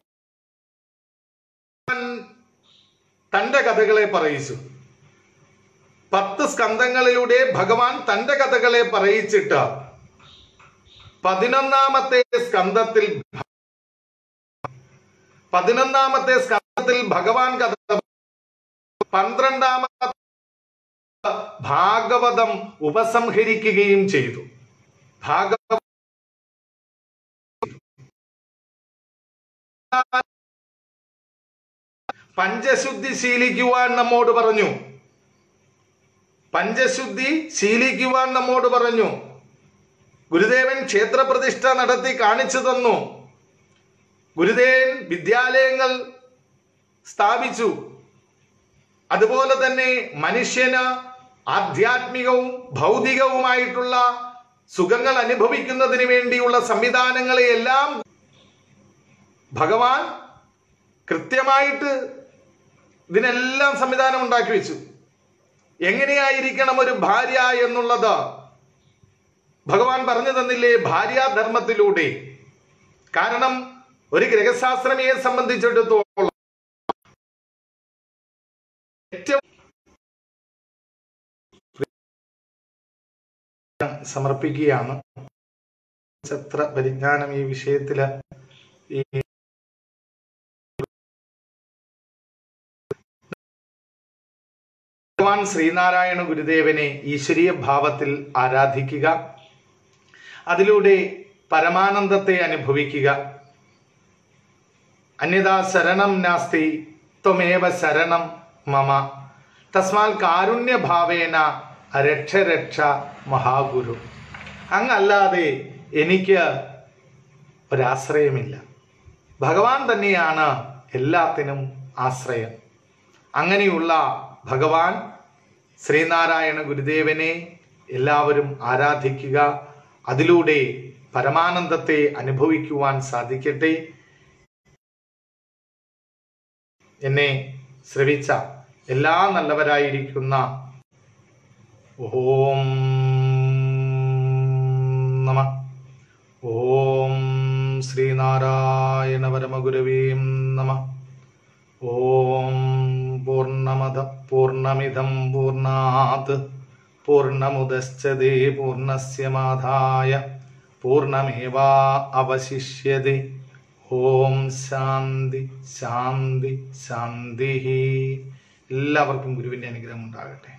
S1: തന്റെ കഥകളെ പറയിച്ചു പത്ത് സ്കന്ധങ്ങളിലൂടെ ഭഗവാൻ തന്റെ കഥകളെ പറയിച്ചിട്ട് പതിനൊന്നാമത്തെ സ്കന്ധത്തിൽ പതിനൊന്നാമത്തെ സ്കന്ധത്തിൽ ഭഗവാൻ കഥ പന്ത്രണ്ടാമത്തെ ഭാഗവതം ഉപസംഹരിക്കുകയും ചെയ്തു ഭാഗവത പഞ്ചശുദ്ധി ശീലിക്കുവാൻ നമ്മോട് പറഞ്ഞു പഞ്ചശുദ്ധി ശീലിക്കുവാൻ നമ്മോട് പറഞ്ഞു ഗുരുദേവൻ ക്ഷേത്രപ്രതിഷ്ഠ നടത്തി കാണിച്ചു തന്നു ഗുരുദേവൻ വിദ്യാലയങ്ങൾ സ്ഥാപിച്ചു അതുപോലെ തന്നെ മനുഷ്യന് ആധ്യാത്മികവും ഭൗതികവുമായിട്ടുള്ള സുഖങ്ങൾ അനുഭവിക്കുന്നതിന് വേണ്ടിയുള്ള സംവിധാനങ്ങളെ എല്ലാം ഭഗവാൻ കൃത്യമായിട്ട് ഇതിനെല്ലാം സംവിധാനം ഉണ്ടാക്കി വെച്ചു എങ്ങനെയായിരിക്കണം ഒരു ഭാര്യ എന്നുള്ളത് ഭഗവാൻ പറഞ്ഞു തന്നില്ലേ ഭാര്യാധർമ്മത്തിലൂടെ കാരണം ഒരു ഗ്രഹശാസ്ത്രമയെ സംബന്ധിച്ചിടത്തോളം ഏറ്റവും സമർപ്പിക്കുകയാണ് എത്ര പരിജ്ഞാനം ഈ വിഷയത്തില് ഈ ഭഗവാൻ ശ്രീനാരായണ ഗുരുദേവനെ ഈശ്വരീയ ഭാവത്തിൽ ആരാധിക്കുക അതിലൂടെ പരമാനന്ദത്തെ അനുഭവിക്കുക അന്യതാ ശരണം നാസ്തി ത്വമേവ ശരണം മമ തസ്മാൽ കാരുണ്യഭാവേന രക്ഷ രക്ഷ മഹാഗുരു അങ്ങല്ലാതെ എനിക്ക് ഒരാശ്രയമില്ല ഭഗവാൻ തന്നെയാണ് എല്ലാത്തിനും ആശ്രയം അങ്ങനെയുള്ള ഭഗവാൻ ശ്രീനാരായണ ഗുരുദേവനെ എല്ലാവരും ആരാധിക്കുക അതിലൂടെ പരമാനന്ദത്തെ അനുഭവിക്കുവാൻ സാധിക്കട്ടെ എന്നെ ശ്രവിച്ച എല്ലാ നല്ലവരായിരിക്കുന്ന ഓം നമ ഓം ശ്രീനാരായണ പരമഗുരവേ നമ ഓം പൂർണ്ണമത പൂർണ്ണമിതം പൂർണ്ണാത് പൂർണ്ണമുദശ്ചതേ പൂർണ്ണസ്യ മാധായ പൂർണ്ണമേവാ അവശിഷ്യതേ ഓം ശാന്തി ശാന്തി ശാന്തി എല്ലാവർക്കും ഗുരുവിൻ്റെ അനുഗ്രഹം ഉണ്ടാകട്ടെ